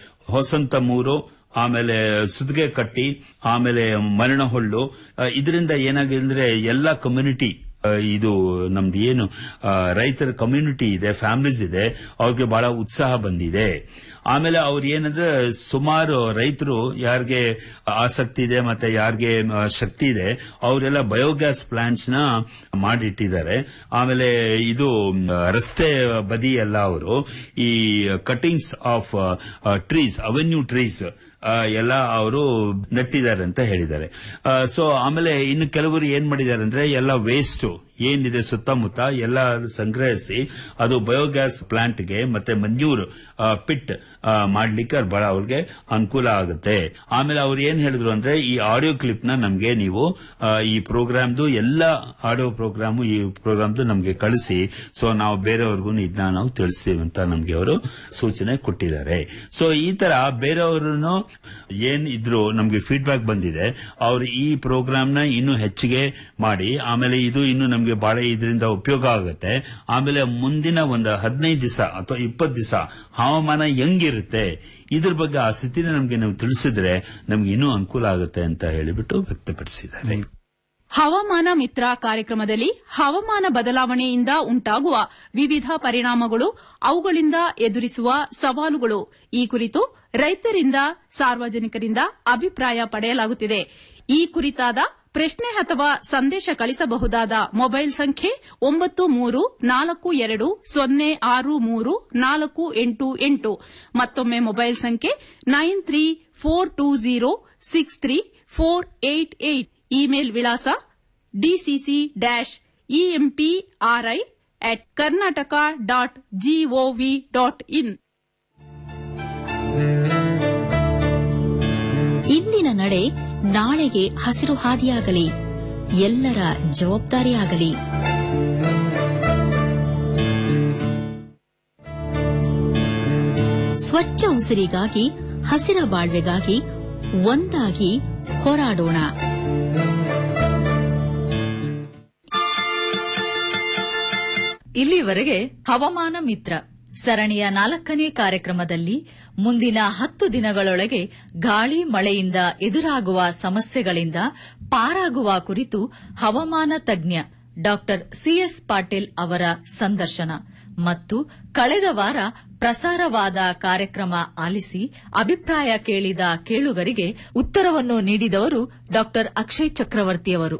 Speaker 10: ಹೊಸಂತಮೂರು ಆಮೇಲೆ ಸುದ್ಗೆ ಕಟ್ಟಿ ಆಮೇಲೆ ಮರಣಹೊಳ್ಳು ಇದರಿಂದ ಏನಾಗಿದೆ ಅಂದ್ರೆ ಎಲ್ಲ ಕಮ್ಯುನಿಟಿ ಇದು ನಮ್ದು ಏನು ಆ, ರೈತರ ಕಮ್ಯುನಿಟಿ ಇದೆ ಫ್ಯಾಮಿಲೀಸ್ ಇದೆ ಅವ್ರಿಗೆ ಬಹಳ ಉತ್ಸಾಹ ಬಂದಿದೆ ಆಮೇಲೆ ಅವ್ರು ಏನಂದ್ರೆ ಸುಮಾರು ರೈತರು ಯಾರಿಗೆ ಆಸಕ್ತಿ ಇದೆ ಮತ್ತೆ ಯಾರಿಗೆ ಆ, ಶಕ್ತಿ ಇದೆ ಅವರೆಲ್ಲ ಬಯೋಗ್ಯಾಸ್ ಪ್ಲಾಂಟ್ಸ್ ನ ಮಾಡಿಟ್ಟಿದ್ದಾರೆ ಆಮೇಲೆ ಇದು ಮ್, ರಸ್ತೆ ಬದಿ ಎಲ್ಲ ಅವರು ಈ cuttings of trees avenue trees ಎಲ್ಲ ಅವರು ನೆಟ್ಟಿದ್ದಾರೆ ಅಂತ ಹೇಳಿದ್ದಾರೆ ಸೊ ಆಮೇಲೆ ಇನ್ನು ಕೆಲವರು ಏನ್ ಮಾಡಿದ್ದಾರೆ ಅಂದ್ರೆ ಎಲ್ಲ ವೇಸ್ಟ್ ಏನಿದೆ ಸುತ್ತಮುತ್ತ ಎಲ್ಲ ಸಂಗ್ರಹಿಸಿ ಅದು ಬಯೋಗ್ಯಾಸ್ ಪ್ಲಾಂಟ್ಗೆ ಮತ್ತೆ ಮಂಜೂರ್ ಪಿಟ್ ಮಾಡ್ಲಿಕ್ಕೆ ಅದು ಬಹಳ ಅವ್ರಿಗೆ ಅನುಕೂಲ ಆಗುತ್ತೆ ಆಮೇಲೆ ಅವ್ರು ಏನ್ ಹೇಳಿದ್ರು ಅಂದ್ರೆ ಈ ಆಡಿಯೋ ಕ್ಲಿಪ್ ನ ನಮ್ಗೆ ನೀವು ಆ, ಈ ಪ್ರೋಗ್ರಾಮ್ದು ಎಲ್ಲ ಆಡಿಯೋ ಪ್ರೋಗ್ರಾಮ್ ಈ ಪ್ರೋಗ್ರಾಮ್ದು ನಮ್ಗೆ ಕಳಿಸಿ ಸೊ ನಾವು ಬೇರೆಯವ್ರಿಗೂ ಇದನ್ನ ನಾವು ತಿಳಿಸ್ತೀವಿ ಅಂತ ನಮ್ಗೆ ಅವರು ಸೂಚನೆ ಕೊಟ್ಟಿದ್ದಾರೆ ಸೊ ಈ ತರ ಬೇರೆಯವ್ರನ್ನು ಏನ್ ಇದ್ರು ನಮ್ಗೆ ಫೀಡ್ಬ್ಯಾಕ್ ಬಂದಿದೆ ಅವ್ರು ಈ ಪ್ರೋಗ್ರಾಮ್ ನ ಇನ್ನೂ ಹೆಚ್ಚಿಗೆ ಮಾಡಿ ಆಮೇಲೆ ಇದು ಇನ್ನು ನಮ್ಗೆ ಬಹಳ ಇದರಿಂದ ಉಪಯೋಗ ಆಗುತ್ತೆ ಆಮೇಲೆ ಮುಂದಿನ ಒಂದು ಹದಿನೈದು ದಿವಸ ಅಥವಾ ಇಪ್ಪತ್ತು ದಿವಸ ಹವಾಮಾನ ಹೆಂಗಿರುತ್ತೆ ಇದ್ರ ಬಗ್ಗೆ ಆ ಸ್ಥಿತಿನ ನಮ್ಗೆ ನೀವು ತಿಳಿಸಿದ್ರೆ ನಮ್ಗೆ ಇನ್ನೂ ಅನುಕೂಲ ಆಗುತ್ತೆ ಅಂತ ಹೇಳಿಬಿಟ್ಟು ವ್ಯಕ್ತಪಡಿಸಿದ್ದಾರೆ
Speaker 6: ಹವಾಮಾನ ಮಿತ್ರ ಕಾರ್ಯಕ್ರಮದಲ್ಲಿ ಹವಾಮಾನ ಬದಲಾವಣೆಯಿಂದ ಉಂಟಾಗುವ ವಿವಿಧ ಪರಿಣಾಮಗಳು ಅವುಗಳಿಂದ ಎದುರಿಸುವ ಸವಾಲುಗಳು ಈ ಕುರಿತು ರೈತರಿಂದ ಸಾರ್ವಜನಿಕರಿಂದ ಅಭಿಪ್ರಾಯ ಪಡೆಯಲಾಗುತ್ತಿದೆ ಈ ಕುರಿತಾದ ಪ್ರಶ್ನೆ ಅಥವಾ ಸಂದೇಶ ಕಳಿಸಬಹುದಾದ ಮೊಬೈಲ್ ಸಂಖ್ಯೆ ಒಂಬತ್ತು ಮೂರು ನಾಲ್ಕು ಎರಡು ಸೊನ್ನೆ ಆರು ಮೂರು ನಾಲ್ಕು ಎಂಟು ಎಂಟು ಮತ್ತೊಮ್ಮೆ ಮೊಬೈಲ್ ಸಂಖ್ಯೆ nine three four two zero six three four eight eight email ವಿಳಾಸ D C C dash E M P R I at Karnataka dot G O V dot in
Speaker 11: ಇಂದಿನ ನಡೆ ನಾಳೆಗೆ ಹಸಿರು ಹಾದಿಯಾಗಲಿ ಎಲ್ಲರ ಜವಾಬ್ದಾರಿಯಾಗಲಿ ಸ್ವಚ್ಛ ಉಸಿರಿಗಾಗಿ ಹಸಿರ ಬಾಳ್ವೆಗಾಗಿ ಒಂದಾಗಿ ಹೋರಾಡೋಣ
Speaker 12: ಇಲ್ಲಿವರೆಗೆ ಹವಾಮಾನ ಮಿತ್ರ ಸರಣಿಯ ನಾಲ್ಕನೇ ಕಾರ್ಯಕ್ರಮದಲ್ಲಿ ಮುಂದಿನ ಹತ್ತು ದಿನಗಳೊಳಗೆ ಗಾಳಿ ಮಳೆಯಿಂದ ಎದುರಾಗುವ ಸಮಸ್ಯೆಗಳಿಂದ ಪಾರಾಗುವ ಕುರಿತು ಹವಾಮಾನ ತಜ್ಞ ಡಾ ಸಿಎಸ್ ಪಾಟೀಲ್ ಅವರ ಸಂದರ್ಶನ ಮತ್ತು ಕಳೆದ ವಾರ ಪ್ರಸಾರವಾದ ಕಾರ್ಯಕ್ರಮ ಆಲಿಸಿ ಅಭಿಪ್ರಾಯ ಕೇಳಿದ ಕೇಳುಗರಿಗೆ ಉತ್ತರವನ್ನು ನೀಡಿದವರು ಡಾ ಅಕ್ಷಯ್ ಚಕ್ರವರ್ತಿಯವರು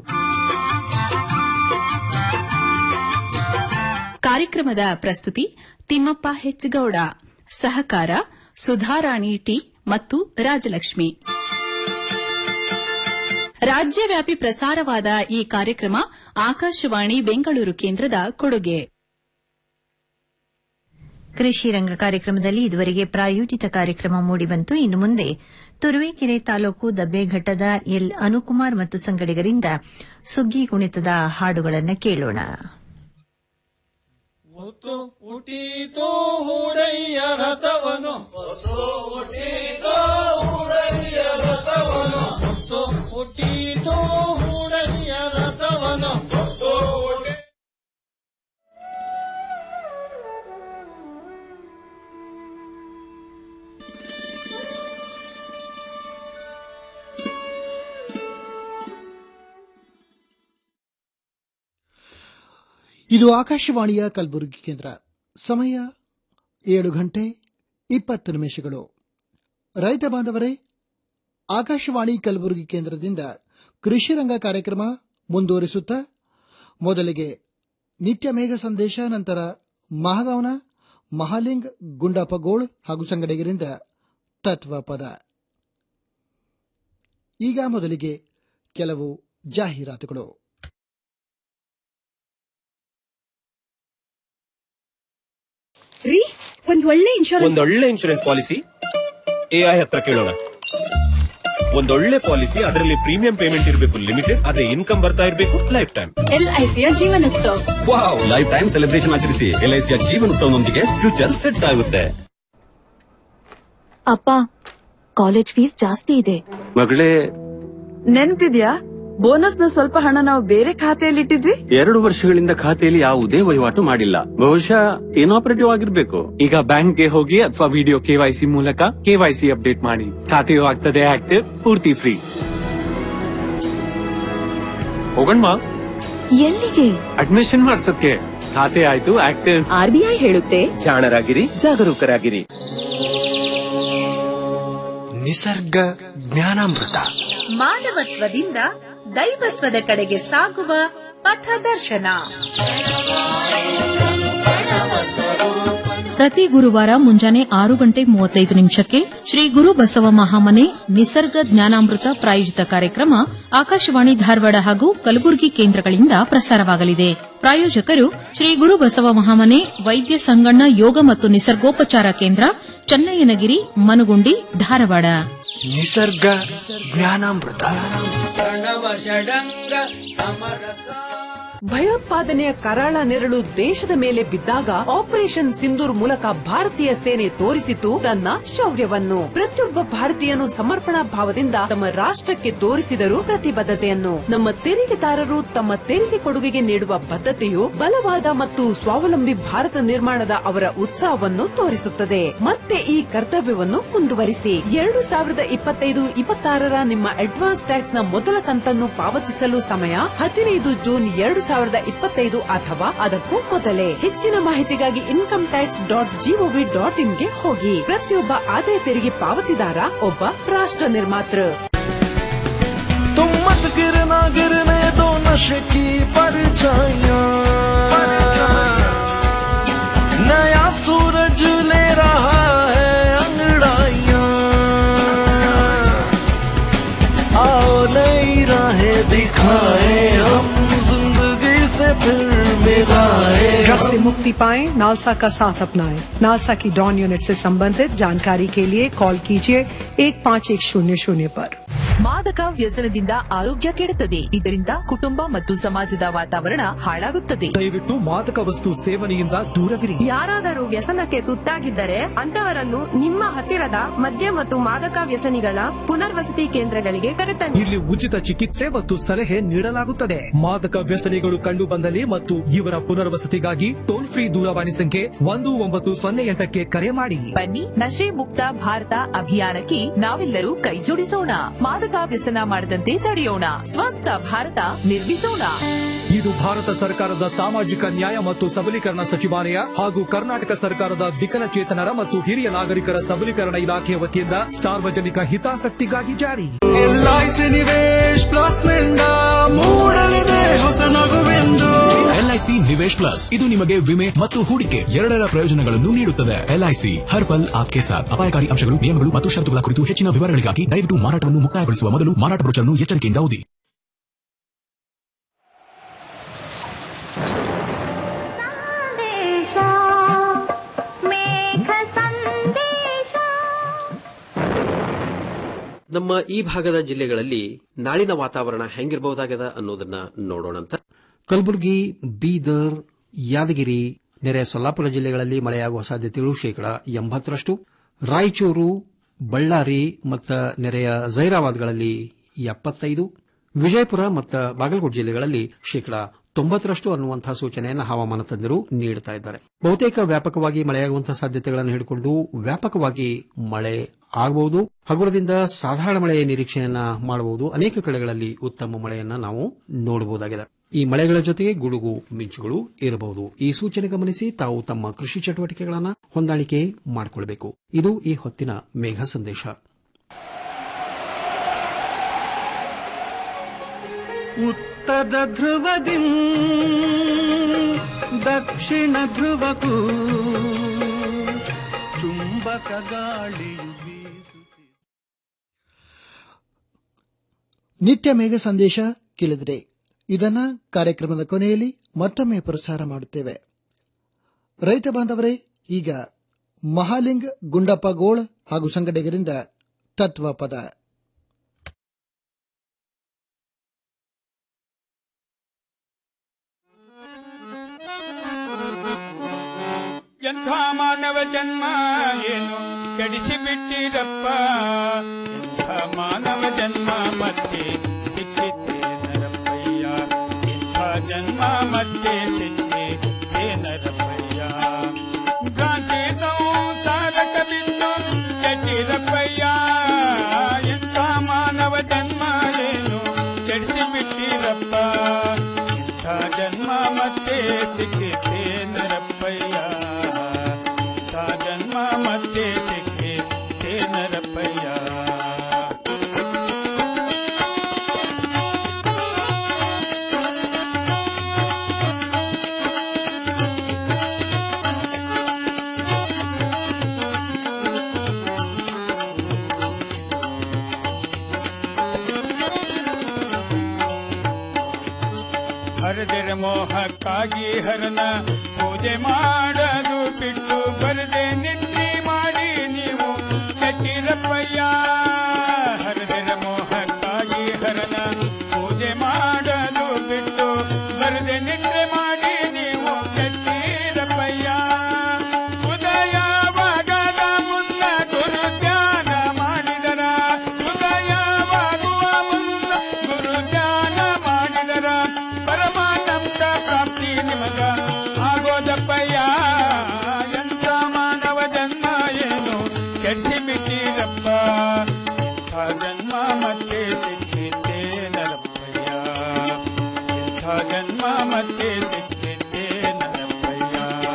Speaker 5: ಕಾರ್ಯಕ್ರಮದ ಪ್ರಸ್ತುತಿ ತಿಮ್ಮಪ್ಪ ಹೆಚ್ಗೌಡ ಸಹಕಾರ ಸುಧಾರಾಣಿ ಟಿ ಮತ್ತು ರಾಜಲಕ್ಷ್ಮಿ ರಾಜ್ಯವ್ಯಾಪಿ ಪ್ರಸಾರವಾದ ಈ ಕಾರ್ಯಕ್ರಮ ಆಕಾಶವಾಣಿ ಬೆಂಗಳೂರು ಕೇಂದ್ರದ ಕೊಡುಗೆ
Speaker 4: ಕೃಷಿ ರಂಗ ಕಾರ್ಯಕ್ರಮದಲ್ಲಿ ಇದುವರೆಗೆ ಪ್ರಾಯೋಜಿತ ಕಾರ್ಯಕ್ರಮ ಮೂಡಿಬಂತು ಇನ್ನು ಮುಂದೆ ತುರುವೇಕೆರೆ ತಾಲೂಕು ದಬ್ಬೆಘಟ್ಟದ ಎಲ್ ಅನುಕುಮಾರ್ ಮತ್ತು ಸಂಗಡಿಗರಿಂದ ಸುಗ್ಗಿ ಕುಣಿತದ ಹಾಡುಗಳನ್ನು ಕೇಳೋಣ
Speaker 13: ಹುಟ್ಟೀತೋ ಹೂಡಯ್ಯ ರಥವನು ಹುಟ್ಟೀತೋ ಹೂಡಯ್ಯ ರಥವನು ಹುಟ್ಟೀತೋ ಹೂಡಯ್ಯ ರಥವನು
Speaker 14: ಇದು ಆಕಾಶವಾಣಿಯ ಕಲಬುರಗಿ ಕೇಂದ್ರ ಸಮಯ ಏಳು ಗಂಟೆ ಇಪ್ಪತ್ತು ನಿಮಿಷಗಳು ರೈತ ಬಾಂಧವರೇ ಆಕಾಶವಾಣಿ ಕಲಬುರಗಿ ಕೇಂದ್ರದಿಂದ ಕೃಷಿ ರಂಗ ಕಾರ್ಯಕ್ರಮ ಮುಂದುವರಿಸುತ್ತಾ ಮೊದಲಿಗೆ ನಿತ್ಯ ಮೇಘ ಸಂದೇಶ ನಂತರ ಮಹಾಗಾವನ ಮಹಾಲಿಂಗ್ ಗುಂಡಾಪಗೋಳ್ ಹಾಗೂ ಸಂಗಡಿಗರಿಂದ ತತ್ವ ಪದ ಈಗ ಮೊದಲಿಗೆ ಕೆಲವು ಜಾಹೀರಾತುಗಳು
Speaker 15: ರೀ ಒಂದ್ ಒಳ್ಳೆ ಇನ್ಶೂರೆನ್ಸ್
Speaker 16: ಒಂದೊಳ್ಳೆ ಇನ್ಶೂರೆನ್ಸ್ ಪಾಲಿಸಿ ಎಐ ಹತ್ರ ಕೇಳೋಣ ಒಂದೊಳ್ಳೆ ಪಾಲಿಸಿ ಅದರಲ್ಲಿ ಪ್ರೀಮಿಯಂ ಪೇಮೆಂಟ್ ಇರಬೇಕು ಲಿಮಿಟೆಡ್ ಅದೇ ಇನ್ಕಮ್ ಬರ್ತಾ ಇರಬೇಕು ಲೈಫ್ ಟೈಮ್
Speaker 6: ಎಲ್ಐಸಿಯ Jeevanotsav
Speaker 16: wow life time celebration ಆಚರಿಸಿ ಎಲ್ಐಸಿಯ ಜೀವನೋತ್ಸವನೊಂದಿಗೆ ಫ್ಯೂಚರ್ ಸೆಟ್ ಆಗುತ್ತೆ
Speaker 17: ಅಪ್ಪ ಕಾಲೇಜ್ ಫೀಸ್ ಜಾಸ್ತಿ ಇದೆ
Speaker 18: ಮಗಳೇ
Speaker 15: ನೆನ್ಪಿದ್ಯಾ
Speaker 17: ಬೋನಸ್ ನ ಸ್ವಲ್ಪ ಹಣ ನಾವು ಬೇರೆ ಖಾತೆಯಲ್ಲಿ ಇಟ್ಟಿದ್ವಿ
Speaker 18: ಎರಡು ವರ್ಷಗಳಿಂದ ಖಾತೆಯಲ್ಲಿ ಯಾವುದೇ ವಹಿವಾಟು ಮಾಡಿಲ್ಲ ಬಹುಶಃ ಇನಾಪರೇಟಿವ್ ಆಗಿರ್ಬೇಕು
Speaker 19: ಈಗ ಬ್ಯಾಂಕ್ಗೆ ಹೋಗಿ ಅಥವಾ ವಿಡಿಯೋ ಕೆವೈಸಿ ಮೂಲಕ ಕೆವೈಸಿ ಅಪ್ಡೇಟ್ ಮಾಡಿ ಖಾತೆಯು ಆಗ್ತದೆ ಆಕ್ಟಿವ್ ಪೂರ್ತಿ ಫ್ರೀ ಹೋಗಣ್ಮಾ
Speaker 15: ಎಲ್ಲಿಗೆ
Speaker 19: ಅಡ್ಮಿಷನ್ ಮಾಡ್ಸೋಕೆ ಖಾತೆ ಆಯ್ತು ಆಕ್ಟಿವ್
Speaker 15: ಆರ್ಬಿಐ ಹೇಳುತ್ತೆ
Speaker 16: ಜಾಣರಾಗಿರಿ ಜಾಗರೂಕರಾಗಿರಿ
Speaker 20: ನಿಸರ್ಗ ಜ್ಞಾನಾಮೃತ
Speaker 21: ಮಾನವತ್ವದಿಂದ ದೈವತ್ವದ ಕಡೆಗೆ ಸಾಗುವ ಪಥದರ್ಶನ
Speaker 11: ಪ್ರತಿ ಗುರುವಾರ ಮುಂಜಾನೆ ಆರು ಗಂಟೆ ಮೂವತ್ತೈದು ನಿಮಿಷಕ್ಕೆ ಶ್ರೀ ಗುರು ಬಸವ ಮಹಾಮನೆ ನಿಸರ್ಗ ಜ್ಞಾನಾಮೃತ ಪ್ರಾಯೋಜಿತ ಕಾರ್ಯಕ್ರಮ ಆಕಾಶವಾಣಿ ಧಾರವಾಡ ಹಾಗೂ ಕಲಬುರಗಿ ಕೇಂದ್ರಗಳಿಂದ ಪ್ರಸಾರವಾಗಲಿದೆ ಪ್ರಾಯೋಜಕರು ಶ್ರೀ ಗುರು ಬಸವ ಮಹಾಮನೆ ವೈದ್ಯ ಸಂಗಣ್ಣ ಯೋಗ ಮತ್ತು ನಿಸರ್ಗೋಪಚಾರ ಕೇಂದ್ರ ಚನ್ನಯ್ಯನಗಿರಿ ಮನುಗುಂಡಿ ಧಾರವಾಡ
Speaker 20: ನಿಸರ್ಗ ಜ್ಞಾನಾಮೃತ
Speaker 3: ಭಯೋತ್ಪಾದನೆಯ ಕರಾಳ ನೆರಳು ದೇಶದ ಮೇಲೆ ಬಿದ್ದಾಗ ಆಪರೇಷನ್ ಸಿಂಧೂರ್ ಮೂಲಕ ಭಾರತೀಯ ಸೇನೆ ತೋರಿಸಿತು ತನ್ನ ಶೌರ್ಯವನ್ನು ಪ್ರತಿಯೊಬ್ಬ ಭಾರತೀಯನು ಸಮರ್ಪಣಾ ಭಾವದಿಂದ ತಮ್ಮ ರಾಷ್ಟ್ರಕ್ಕೆ ತೋರಿಸಿದರು ಪ್ರತಿಬದ್ಧತೆಯನ್ನು ನಮ್ಮ ತೆರಿಗೆದಾರರು ತಮ್ಮ ತೆರಿಗೆ ಕೊಡುಗೆಗೆ ನೀಡುವ ಬದ್ಧತೆಯು ಬಲವಾದ ಮತ್ತು ಸ್ವಾವಲಂಬಿ ಭಾರತ ನಿರ್ಮಾಣದ ಅವರ ಉತ್ಸಾಹವನ್ನು ತೋರಿಸುತ್ತದೆ ಮತ್ತೆ ಈ ಕರ್ತವ್ಯವನ್ನು ಮುಂದುವರಿಸಿ ಎರಡು ಸಾವಿರದ ಇಪ್ಪತ್ತೈದು ಇಪ್ಪತ್ತಾರರ ನಿಮ್ಮ ಅಡ್ವಾನ್ಸ್ ಟ್ಯಾಕ್ಸ್ ನ ಮೊದಲ ಕಂತನ್ನು ಪಾವತಿಸಲು ಸಮಯ ಹದಿನೈದು ಜೂನ್ ಎರಡು ಸಾವಿರದ ಇಪ್ಪತ್ತೈದು ಅಥವಾ ಅದಕ್ಕೂ ಮೊದಲೇ ಹೆಚ್ಚಿನ ಮಾಹಿತಿಗಾಗಿ income tax dot G O V dot ಇನ್ಗೆ ಹೋಗಿ ಪ್ರತಿಯೊಬ್ಬ ಆದಾಯ ತೆರಿಗೆ ಪಾವತಿದಾರ ಒಬ್ಬ ರಾಷ್ಟ್ರ ನಿರ್ಮಾತೃ
Speaker 13: तुम मत गिरना गिरने दो नशे की परछाइयां नया सूरज ले रहा है अंगड़ाइयां आओ नई राहें दिखाए हम जिंदगी से फिर मिलाए
Speaker 22: ड्रग्स से मुक्ति पाएं नालसा का साथ अपनाएं नालसा की डॉन यूनिट से संबंधित जानकारी के लिए कॉल कीजिए एक पाँच एक शून्य शून्य पर
Speaker 23: ಮಾದಕ ವ್ಯಸನದಿಂದ ಆರೋಗ್ಯ ಕೆಡುತ್ತದೆ ಇದರಿಂದ ಕುಟುಂಬ ಮತ್ತು ಸಮಾಜದ ವಾತಾವರಣ ಹಾಳಾಗುತ್ತದೆ
Speaker 24: ದಯವಿಟ್ಟು ಮಾದಕ ವಸ್ತು ಸೇವನೆಯಿಂದ ದೂರವಿರಿ
Speaker 25: ಯಾರಾದರೂ ವ್ಯಸನಕ್ಕೆ ತುತ್ತಾಗಿದ್ದರೆ ಅಂತವರನ್ನು ನಿಮ್ಮ ಹತ್ತಿರದ ಮದ್ಯ ಮತ್ತು ಮಾದಕ ವ್ಯಸನಿಗಳ ಪುನರ್ವಸತಿ ಕೇಂದ್ರಗಳಿಗೆ ಕರೆತನ್ನಿ
Speaker 24: ಇಲ್ಲಿ ಉಚಿತ ಚಿಕಿತ್ಸೆ ಮತ್ತು ಸಲಹೆ ನೀಡಲಾಗುತ್ತದೆ ಮಾದಕ ವ್ಯಸನಿಗಳು ಕಂಡು ಬಂದಲ್ಲಿ ಮತ್ತು ಇವರ ಪುನರ್ವಸತಿಗಾಗಿ ಟೋಲ್ ಫ್ರೀ ದೂರವಾಣಿ ಸಂಖ್ಯೆ ಒಂದು ಒಂಬತ್ತು ಸೊನ್ನೆ ಎಂಟಕ್ಕೆ ಕರೆ ಮಾಡಿ
Speaker 23: ಬನ್ನಿ ನಶೆ ಮುಕ್ತ ಭಾರತ ಅಭಿಯಾನಕ್ಕೆ ನಾವೆಲ್ಲರೂ ಕೈಜೋಡಿಸೋಣ ಮಾದಕ ವ್ಯಸನ ಮಾಡದಂತೆ ತಡೆಯೋಣ ಸ್ವಸ್ಥ ಭಾರತ ನಿರ್ಮಿಸೋಣ
Speaker 24: ಇದು ಭಾರತ ಸರ್ಕಾರದ ಸಾಮಾಜಿಕ ನ್ಯಾಯ ಮತ್ತು ಸಬಲೀಕರಣ ಸಚಿವಾಲಯ ಹಾಗೂ ಕರ್ನಾಟಕ ಸರ್ಕಾರದ ವಿಕಲಚೇತನರ ಮತ್ತು ಹಿರಿಯ ನಾಗರಿಕರ ಸಬಲೀಕರಣ ಇಲಾಖೆಯ ವತಿಯಿಂದ ಸಾರ್ವಜನಿಕ ಹಿತಾಸಕ್ತಿಗಾಗಿ ಜಾರಿ
Speaker 13: ಎಲ್ಐಸಿ ನಿವೇಶ್ ಪ್ಲಸ್ ನಿಂದ ಮೂಡಲಿದೆ ಹೊಸ ನಗುವೆಂದು
Speaker 26: ಎಲ್ಐಸಿ ನಿವೇಶ್ ಪ್ಲಸ್ ಇದು ನಿಮಗೆ ವಿಮೆ ಮತ್ತು ಹೂಡಿಕೆ ಎರಡರ ಪ್ರಯೋಜನಗಳನ್ನು ನೀಡುತ್ತದೆ ಎಲ್ಐಸಿ ಹರ್ ಪಲ್ ಆಪ್ಕೆ ಸಾಥ್ ಅಪಾಯಕಾರಿ ಅಂಶಗಳು ನಿಯಮಗಳು ಮತ್ತು ಷರತ್ತುಗಳ ಕುರಿತು ಹೆಚ್ಚಿನ ವಿವರಗಳಿಗಾಗಿ ದಯವಿಟ್ಟು ಮಾರಾಟವನ್ನು ಮುಕ್ತಾಯಗೊಳಿಸುವ ಮೊದಲು ಮಾರಾಟ ಬ್ರೋಚರ್ನ್ನು ಎಚ್ಚರಿಕೆಯಿಂದ ಓದಿ
Speaker 27: ನಮ್ಮ ಈ ಭಾಗದ ಜಿಲ್ಲೆಗಳಲ್ಲಿ ನಾಳಿನ ವಾತಾವರಣ ಹೆಂಗಿರಬಹುದಾಗದ ಅನ್ನೋದನ್ನ ನೋಡೋಣಂತ
Speaker 28: ಕಲಬುರಗಿ ಬೀದರ್ ಯಾದಗಿರಿ ನೆರೆ ಸೊಲ್ಲಾಪುರ ಜಿಲ್ಲೆಗಳಲ್ಲಿ ಮಳೆಯಾಗುವ ಸಾಧ್ಯತೆಗಳು ಶೇಕಡಾ ಎಂಬತ್ತರಷ್ಟು ರಾಯಚೂರು ಬಳ್ಳಾರಿ ಮತ್ತು ನೆರೆಯ ಜೈರಾಬಾದ್ಗಳಲ್ಲಿ ಎಪ್ಪತ್ತೈದು ವಿಜಯಪುರ ಮತ್ತು ಬಾಗಲಕೋಟೆ ಜಿಲ್ಲೆಗಳಲ್ಲಿ ಶೇಕಡಾ ತೊಂಬತ್ತರಷ್ಟು ಅನ್ನುವಂತಹ ಸೂಚನೆಯನ್ನು ಹವಾಮಾನ ತಜ್ಞರು ನೀಡುತ್ತಾ ಇದ್ದಾರೆ ಬಹುತೇಕ ವ್ಯಾಪಕವಾಗಿ ಮಳೆಯಾಗುವಂತಹ ಸಾಧ್ಯತೆಗಳನ್ನು ಹಿಡಿಕೊಂಡು ವ್ಯಾಪಕವಾಗಿ ಮಳೆ ಆಗಬಹುದು ಹಗುರದಿಂದ ಸಾಧಾರಣ ಮಳೆಯ ನಿರೀಕ್ಷೆಯನ್ನ ಮಾಡಬಹುದು ಅನೇಕ ಕಡೆಗಳಲ್ಲಿ ಉತ್ತಮ ಮಳೆಯನ್ನ ನಾವು ನೋಡಬಹುದಾಗಿದೆ ಈ ಮಳೆಗಳ ಜೊತೆಗೆ ಗುಡುಗು ಮಿಂಚುಗಳು ಇರಬಹುದು ಈ ಸೂಚನೆ ಗಮನಿಸಿ ತಾವು ತಮ್ಮ ಕೃಷಿ ಚಟುವಟಿಕೆಗಳನ್ನು ಹೊಂದಾಣಿಕೆ ಮಾಡಿಕೊಳ್ಳಬೇಕು ಇದು ಈ ಹೊತ್ತಿನ ಮೇಘ ಸಂದೇಶ
Speaker 13: ಉತ್ತರ ಧ್ರುವದಿ ದಕ್ಷಿಣ ಧ್ರುವಕ್ಕೂ ಚುಂಬಕ ಗಾಳಿಯು ಬೀಸುತ್ತಿದೆ
Speaker 14: ನಿತ್ಯ ಮೇಘ ಸಂದೇಶ ಕೇಳಿದ್ರೆ ಇದನ್ನ ಕಾರ್ಯಕ್ರಮದ ಕೊನೆಯಲ್ಲಿ ಮತ್ತೊಮ್ಮೆ ಪ್ರಸಾರ ಮಾಡುತ್ತೇವೆ ರೈತ ಬಾಂಧವರೇ ಈಗ ಮಹಾಲಿಂಗ್ ಗುಂಡಪ್ಪ ಗೋಳ್ ಹಾಗೂ ಸಂಗಡಿಗರಿಂದ ತತ್ವ ಪದ
Speaker 29: ಎಂಥ ಮಾನವ ಜನ್ಮ ಏನು ಕೆಡಿಸಿ ಬಿಟ್ಟಿರಪ್ಪ ಎಂಥ ಮಾನವ ಜನ್ಮ ಮತ್ತೆ ಸಿಕ್ಕಿದ್ದೇನಯ್ಯ ಮತ್ತೆ ಸಿಕ್ಕಿ ಏನರಪ್ಪಯ್ಯ ಗಾಂಧಿ ಸಂಸಾರಕ ಬಿದ್ದು ಕೆಟ್ಟಿರಪ್ಪಯ್ಯ ಎಂತ ಮಾನವ ಜನ್ಮ ಏನು ಕೆಡಿಸಿ ಬಿಟ್ಟಿರಪ್ಪ ಇಂಥ ಜನ್ಮ ಮತ್ತೆ ಸಿಕ್ಕಿತೆ ನರಪ್ಪಯ್ಯ ಇಂಥ ಜನ್ಮ ಮತ್ತೆ ಸಿಕ್ಕಿತೆ ನರಪ್ಪಯ್ಯ ಹರದರ ಮೋಹಕ್ಕಾಗಿ ಹರನ ಪೂಜೆ ಮಾಡಲು ಬಿಟ್ಟು ಬರದೆ ನಿದ್ರೆ ಮಾಡಿ ನೀವು ಕೆಟ್ಟಿರಪ್ಪಯ್ಯ ಹರದರ ಮೋಹಕ್ಕಾಗಿ ಹರನ ಪೂಜೆ ಮಾಡಲು ಬಿಟ್ಟು ಬರದೆ ನಿದ್ರೆ ಮಾಡಿ ನೀವು ಕೆಟ್ಟಿರಪ್ಪಯ್ಯ ಉದಯವಾಗದ ಮುನ್ನ ಗುರು ಧ್ಯಾನ ಮಾಡಿದರ ಉದಯವಾಗುವ ಮುನ್ನ ಗುರು ಧ್ಯಾನ ಮಾಡಿದರ ಪರಮಾನಂದ ಪ್ರಾಪ್ತಿ ನಿಮಗ ಆಗೋದಪ್ಪಯ್ಯ ಎಂತ ಮಾನವ ಜನ್ಮ ಏನು ಕೆಡಿಸಿ ಬಿಟ್ಟಿರಪ್ಪ ಇಂಥ ಜನ್ಮ ಮತ್ತೆ ಸಿಕ್ಕಿದ್ದೇ ನರಪ್ಪಯ್ಯ ಇಂಥ ಜನ್ಮ ಮತ್ತೆ ಸಿಕ್ಕಿದ್ದೇ ನರಪ್ಪಯ್ಯ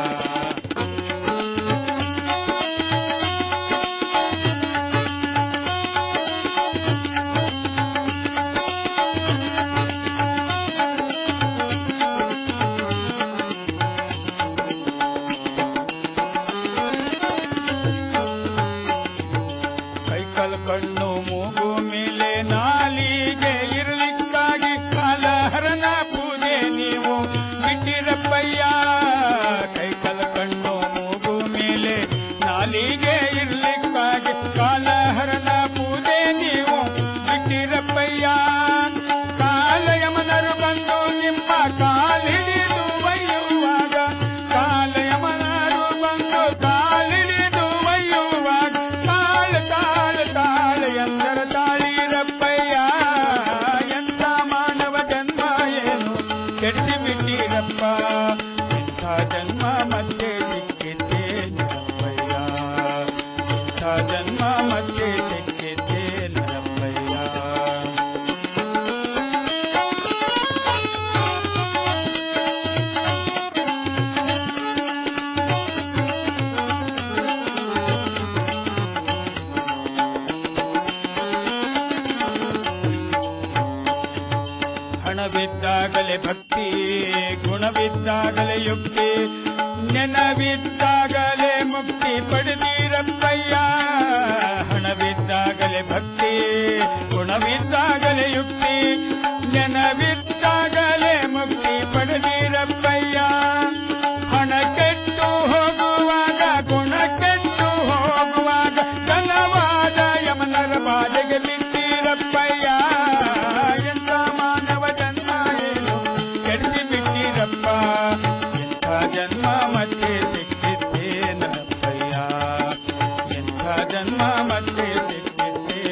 Speaker 29: ಕೈಕಲ್ ಕಣ್ಣು ಮೂಗು ಮೇಲೆ ನಾಲಿಗೆ ಇರಲಿಕ್ಕಾಗಿ ಕಾಲಹರನ ಪೂಜೆ ನೀವು ಬಿಟ್ಟಿರಪ್ಪಯ್ಯ ಕೈಕಲ್ ಕಣ್ಣು ಮೂಗು ಮೇಲೆ ನಾಲಿಗೆ ಇರಲಿಕ್ಕಾಗಿ ಕಾಲಹರನ ಪೂಜೆ ನೀವು ಬಿಟ್ಟಿರಪ್ಪಯ್ಯ ಕಾಲಯಮನರು ಬಂದು ನಿಮ್ಮ ಕಾಲಿಡಿದು ಒಯ್ಯುವಾಗ ಕಾಲಯಮನರು ಬಂದು ಕಾಲಿಡಿದು ಒಯ್ಯುವಾಗ ತಾಳ ತಾಳ ತಾಳ ಎಂದರ ತಾಳಿರಪ್ಪಯ್ಯ ಎಂತ ಮಾನವ ಜನ್ಮ ಏನು ಕೆಡಿಸಿ ಬಿಟ್ಟಿರಪ್ಪ ಇಂಥ ಜನ್ಮ ಮತ್ತೆ ಸಿಕ್ಕಿದ್ದೇ ನರಪ್ಪಯ್ಯ ಇಂಥ ಜನ್ಮ ಮತ್ತೆ ಸಿಕ್ಕಿದ್ದೇ ನರಪ್ಪಯ್ಯ ಹಣವಿದ್ದಾಗಲೇ ಭಕ್ತಿ ಗುಣವಿದ್ದಾಗಲೇ ಯುಕ್ತಿ ನೆನವಿದ್ದಾಗಲೇ ಮುಕ್ತಿ ಪಡೆದಿರಪ್ಪಯ್ಯ ಹಣವಿದ್ದಾಗಲೇ ಭಕ್ತಿ ಗುಣವಿದ್ದಾಗಲೇ ಯುಕ್ತಿ ನೆನವಿದ್ದಾಗಲೇ ಮುಕ್ತಿ ಪಡೆದಿರಪ್ಪಯ್ಯ ಹಣ ಕೆಟ್ಟು ಹೋಗುವಾಗ ಗುಣ ಕೆಟ್ಟು ಹೋಗುವಾಗ ಘನವಾದ ಯಮನರ ಬಾಧೆಗೆ ಬಿಟ್ಟಿರಪ್ಪಯ್ಯ ಎಂತ ಮಾನವ ಜನ್ಮ ಏನು ಕೆಡಿಸಿ ಬಿಟ್ಟಿರಪ್ಪ ಎಂಥ ಜನ್ಮ ಮತ್ತೆ ಸಿಕ್ಕಿದ್ದೇ ನರಪ್ಪಯ್ಯ ಎಂಥ ಜನ್ಮ ಮತ್ತೆ ಸಿಕ್ಕಿದ್ದೇ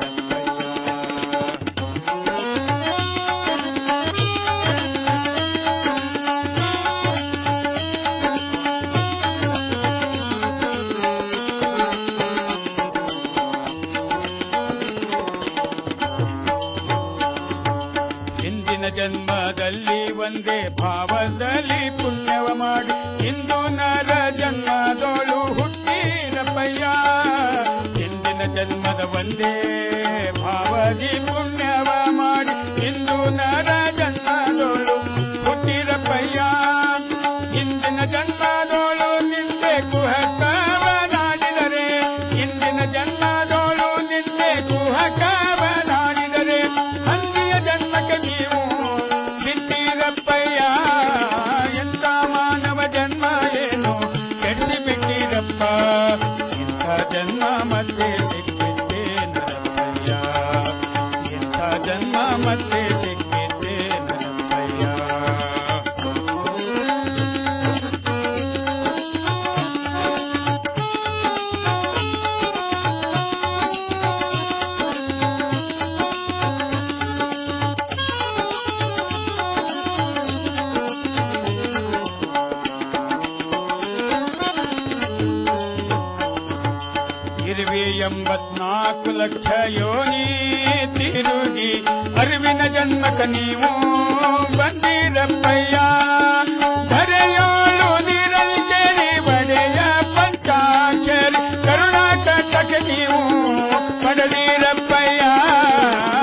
Speaker 29: ಹಿಂದಿನ ಜನ್ಮದಲ್ಲಿ ಒಂದೇ ಭಾವದಲ್ಲಿ ಪುಣ್ಯವ ಮಾಡಿ ಇಂದು ನರ ಜನ್ಮದೋಳು ಹುಟ್ಟಿರಪ್ಪಯ್ಯ ಹಿಂದಿನ ಜನ್ಮದ ಒಂದೇ ಭಾವದಿ ಪುಣ್ಯವ ಮಾಡಿ ಇಂದು ನರ ಜನ್ಮದೋಳು ಹುಟ್ಟಿರಪ್ಪಯ್ಯ ಇಂದಿನ ಜನ್ಮದೋಳು ನಿಂದೆ ಕುಹಕವನಾಡಿದರೆ ಇಂದಿನ ಜನ್ಮದೋಳು ನಿಂದೆ ಕುಹಕವನಾಡಿದರೆ ಅಂದಿನ ಜನ್ಮಕ್ಕೆ ನೀವು ಬಿಟ್ಟಿರಪ್ಪಯ್ಯ ಎಂತ ಮಾನವ ಜನ್ಮ ಏನು ಕೆಡಿಸಿ ಬಿಟ್ಟಿರಪ್ಪ ಇಂಥ ಜನ್ಮ ಮತ್ತೆ ಸಿಕ್ಕಿದ್ದೇ ನರಪ್ಪಯ್ಯ ಇಂಥ ಜನ್ಮ ಮತ್ತೆ ಹುಟ್ಟಿರುವೆ ಎಂಬತ್ನಾಲ್ಕು ಲಕ್ಷ ಯೋನಿ ತಿರುಗಿ ಅರಿವಿನ ಜನ್ಮಕ ನೀವು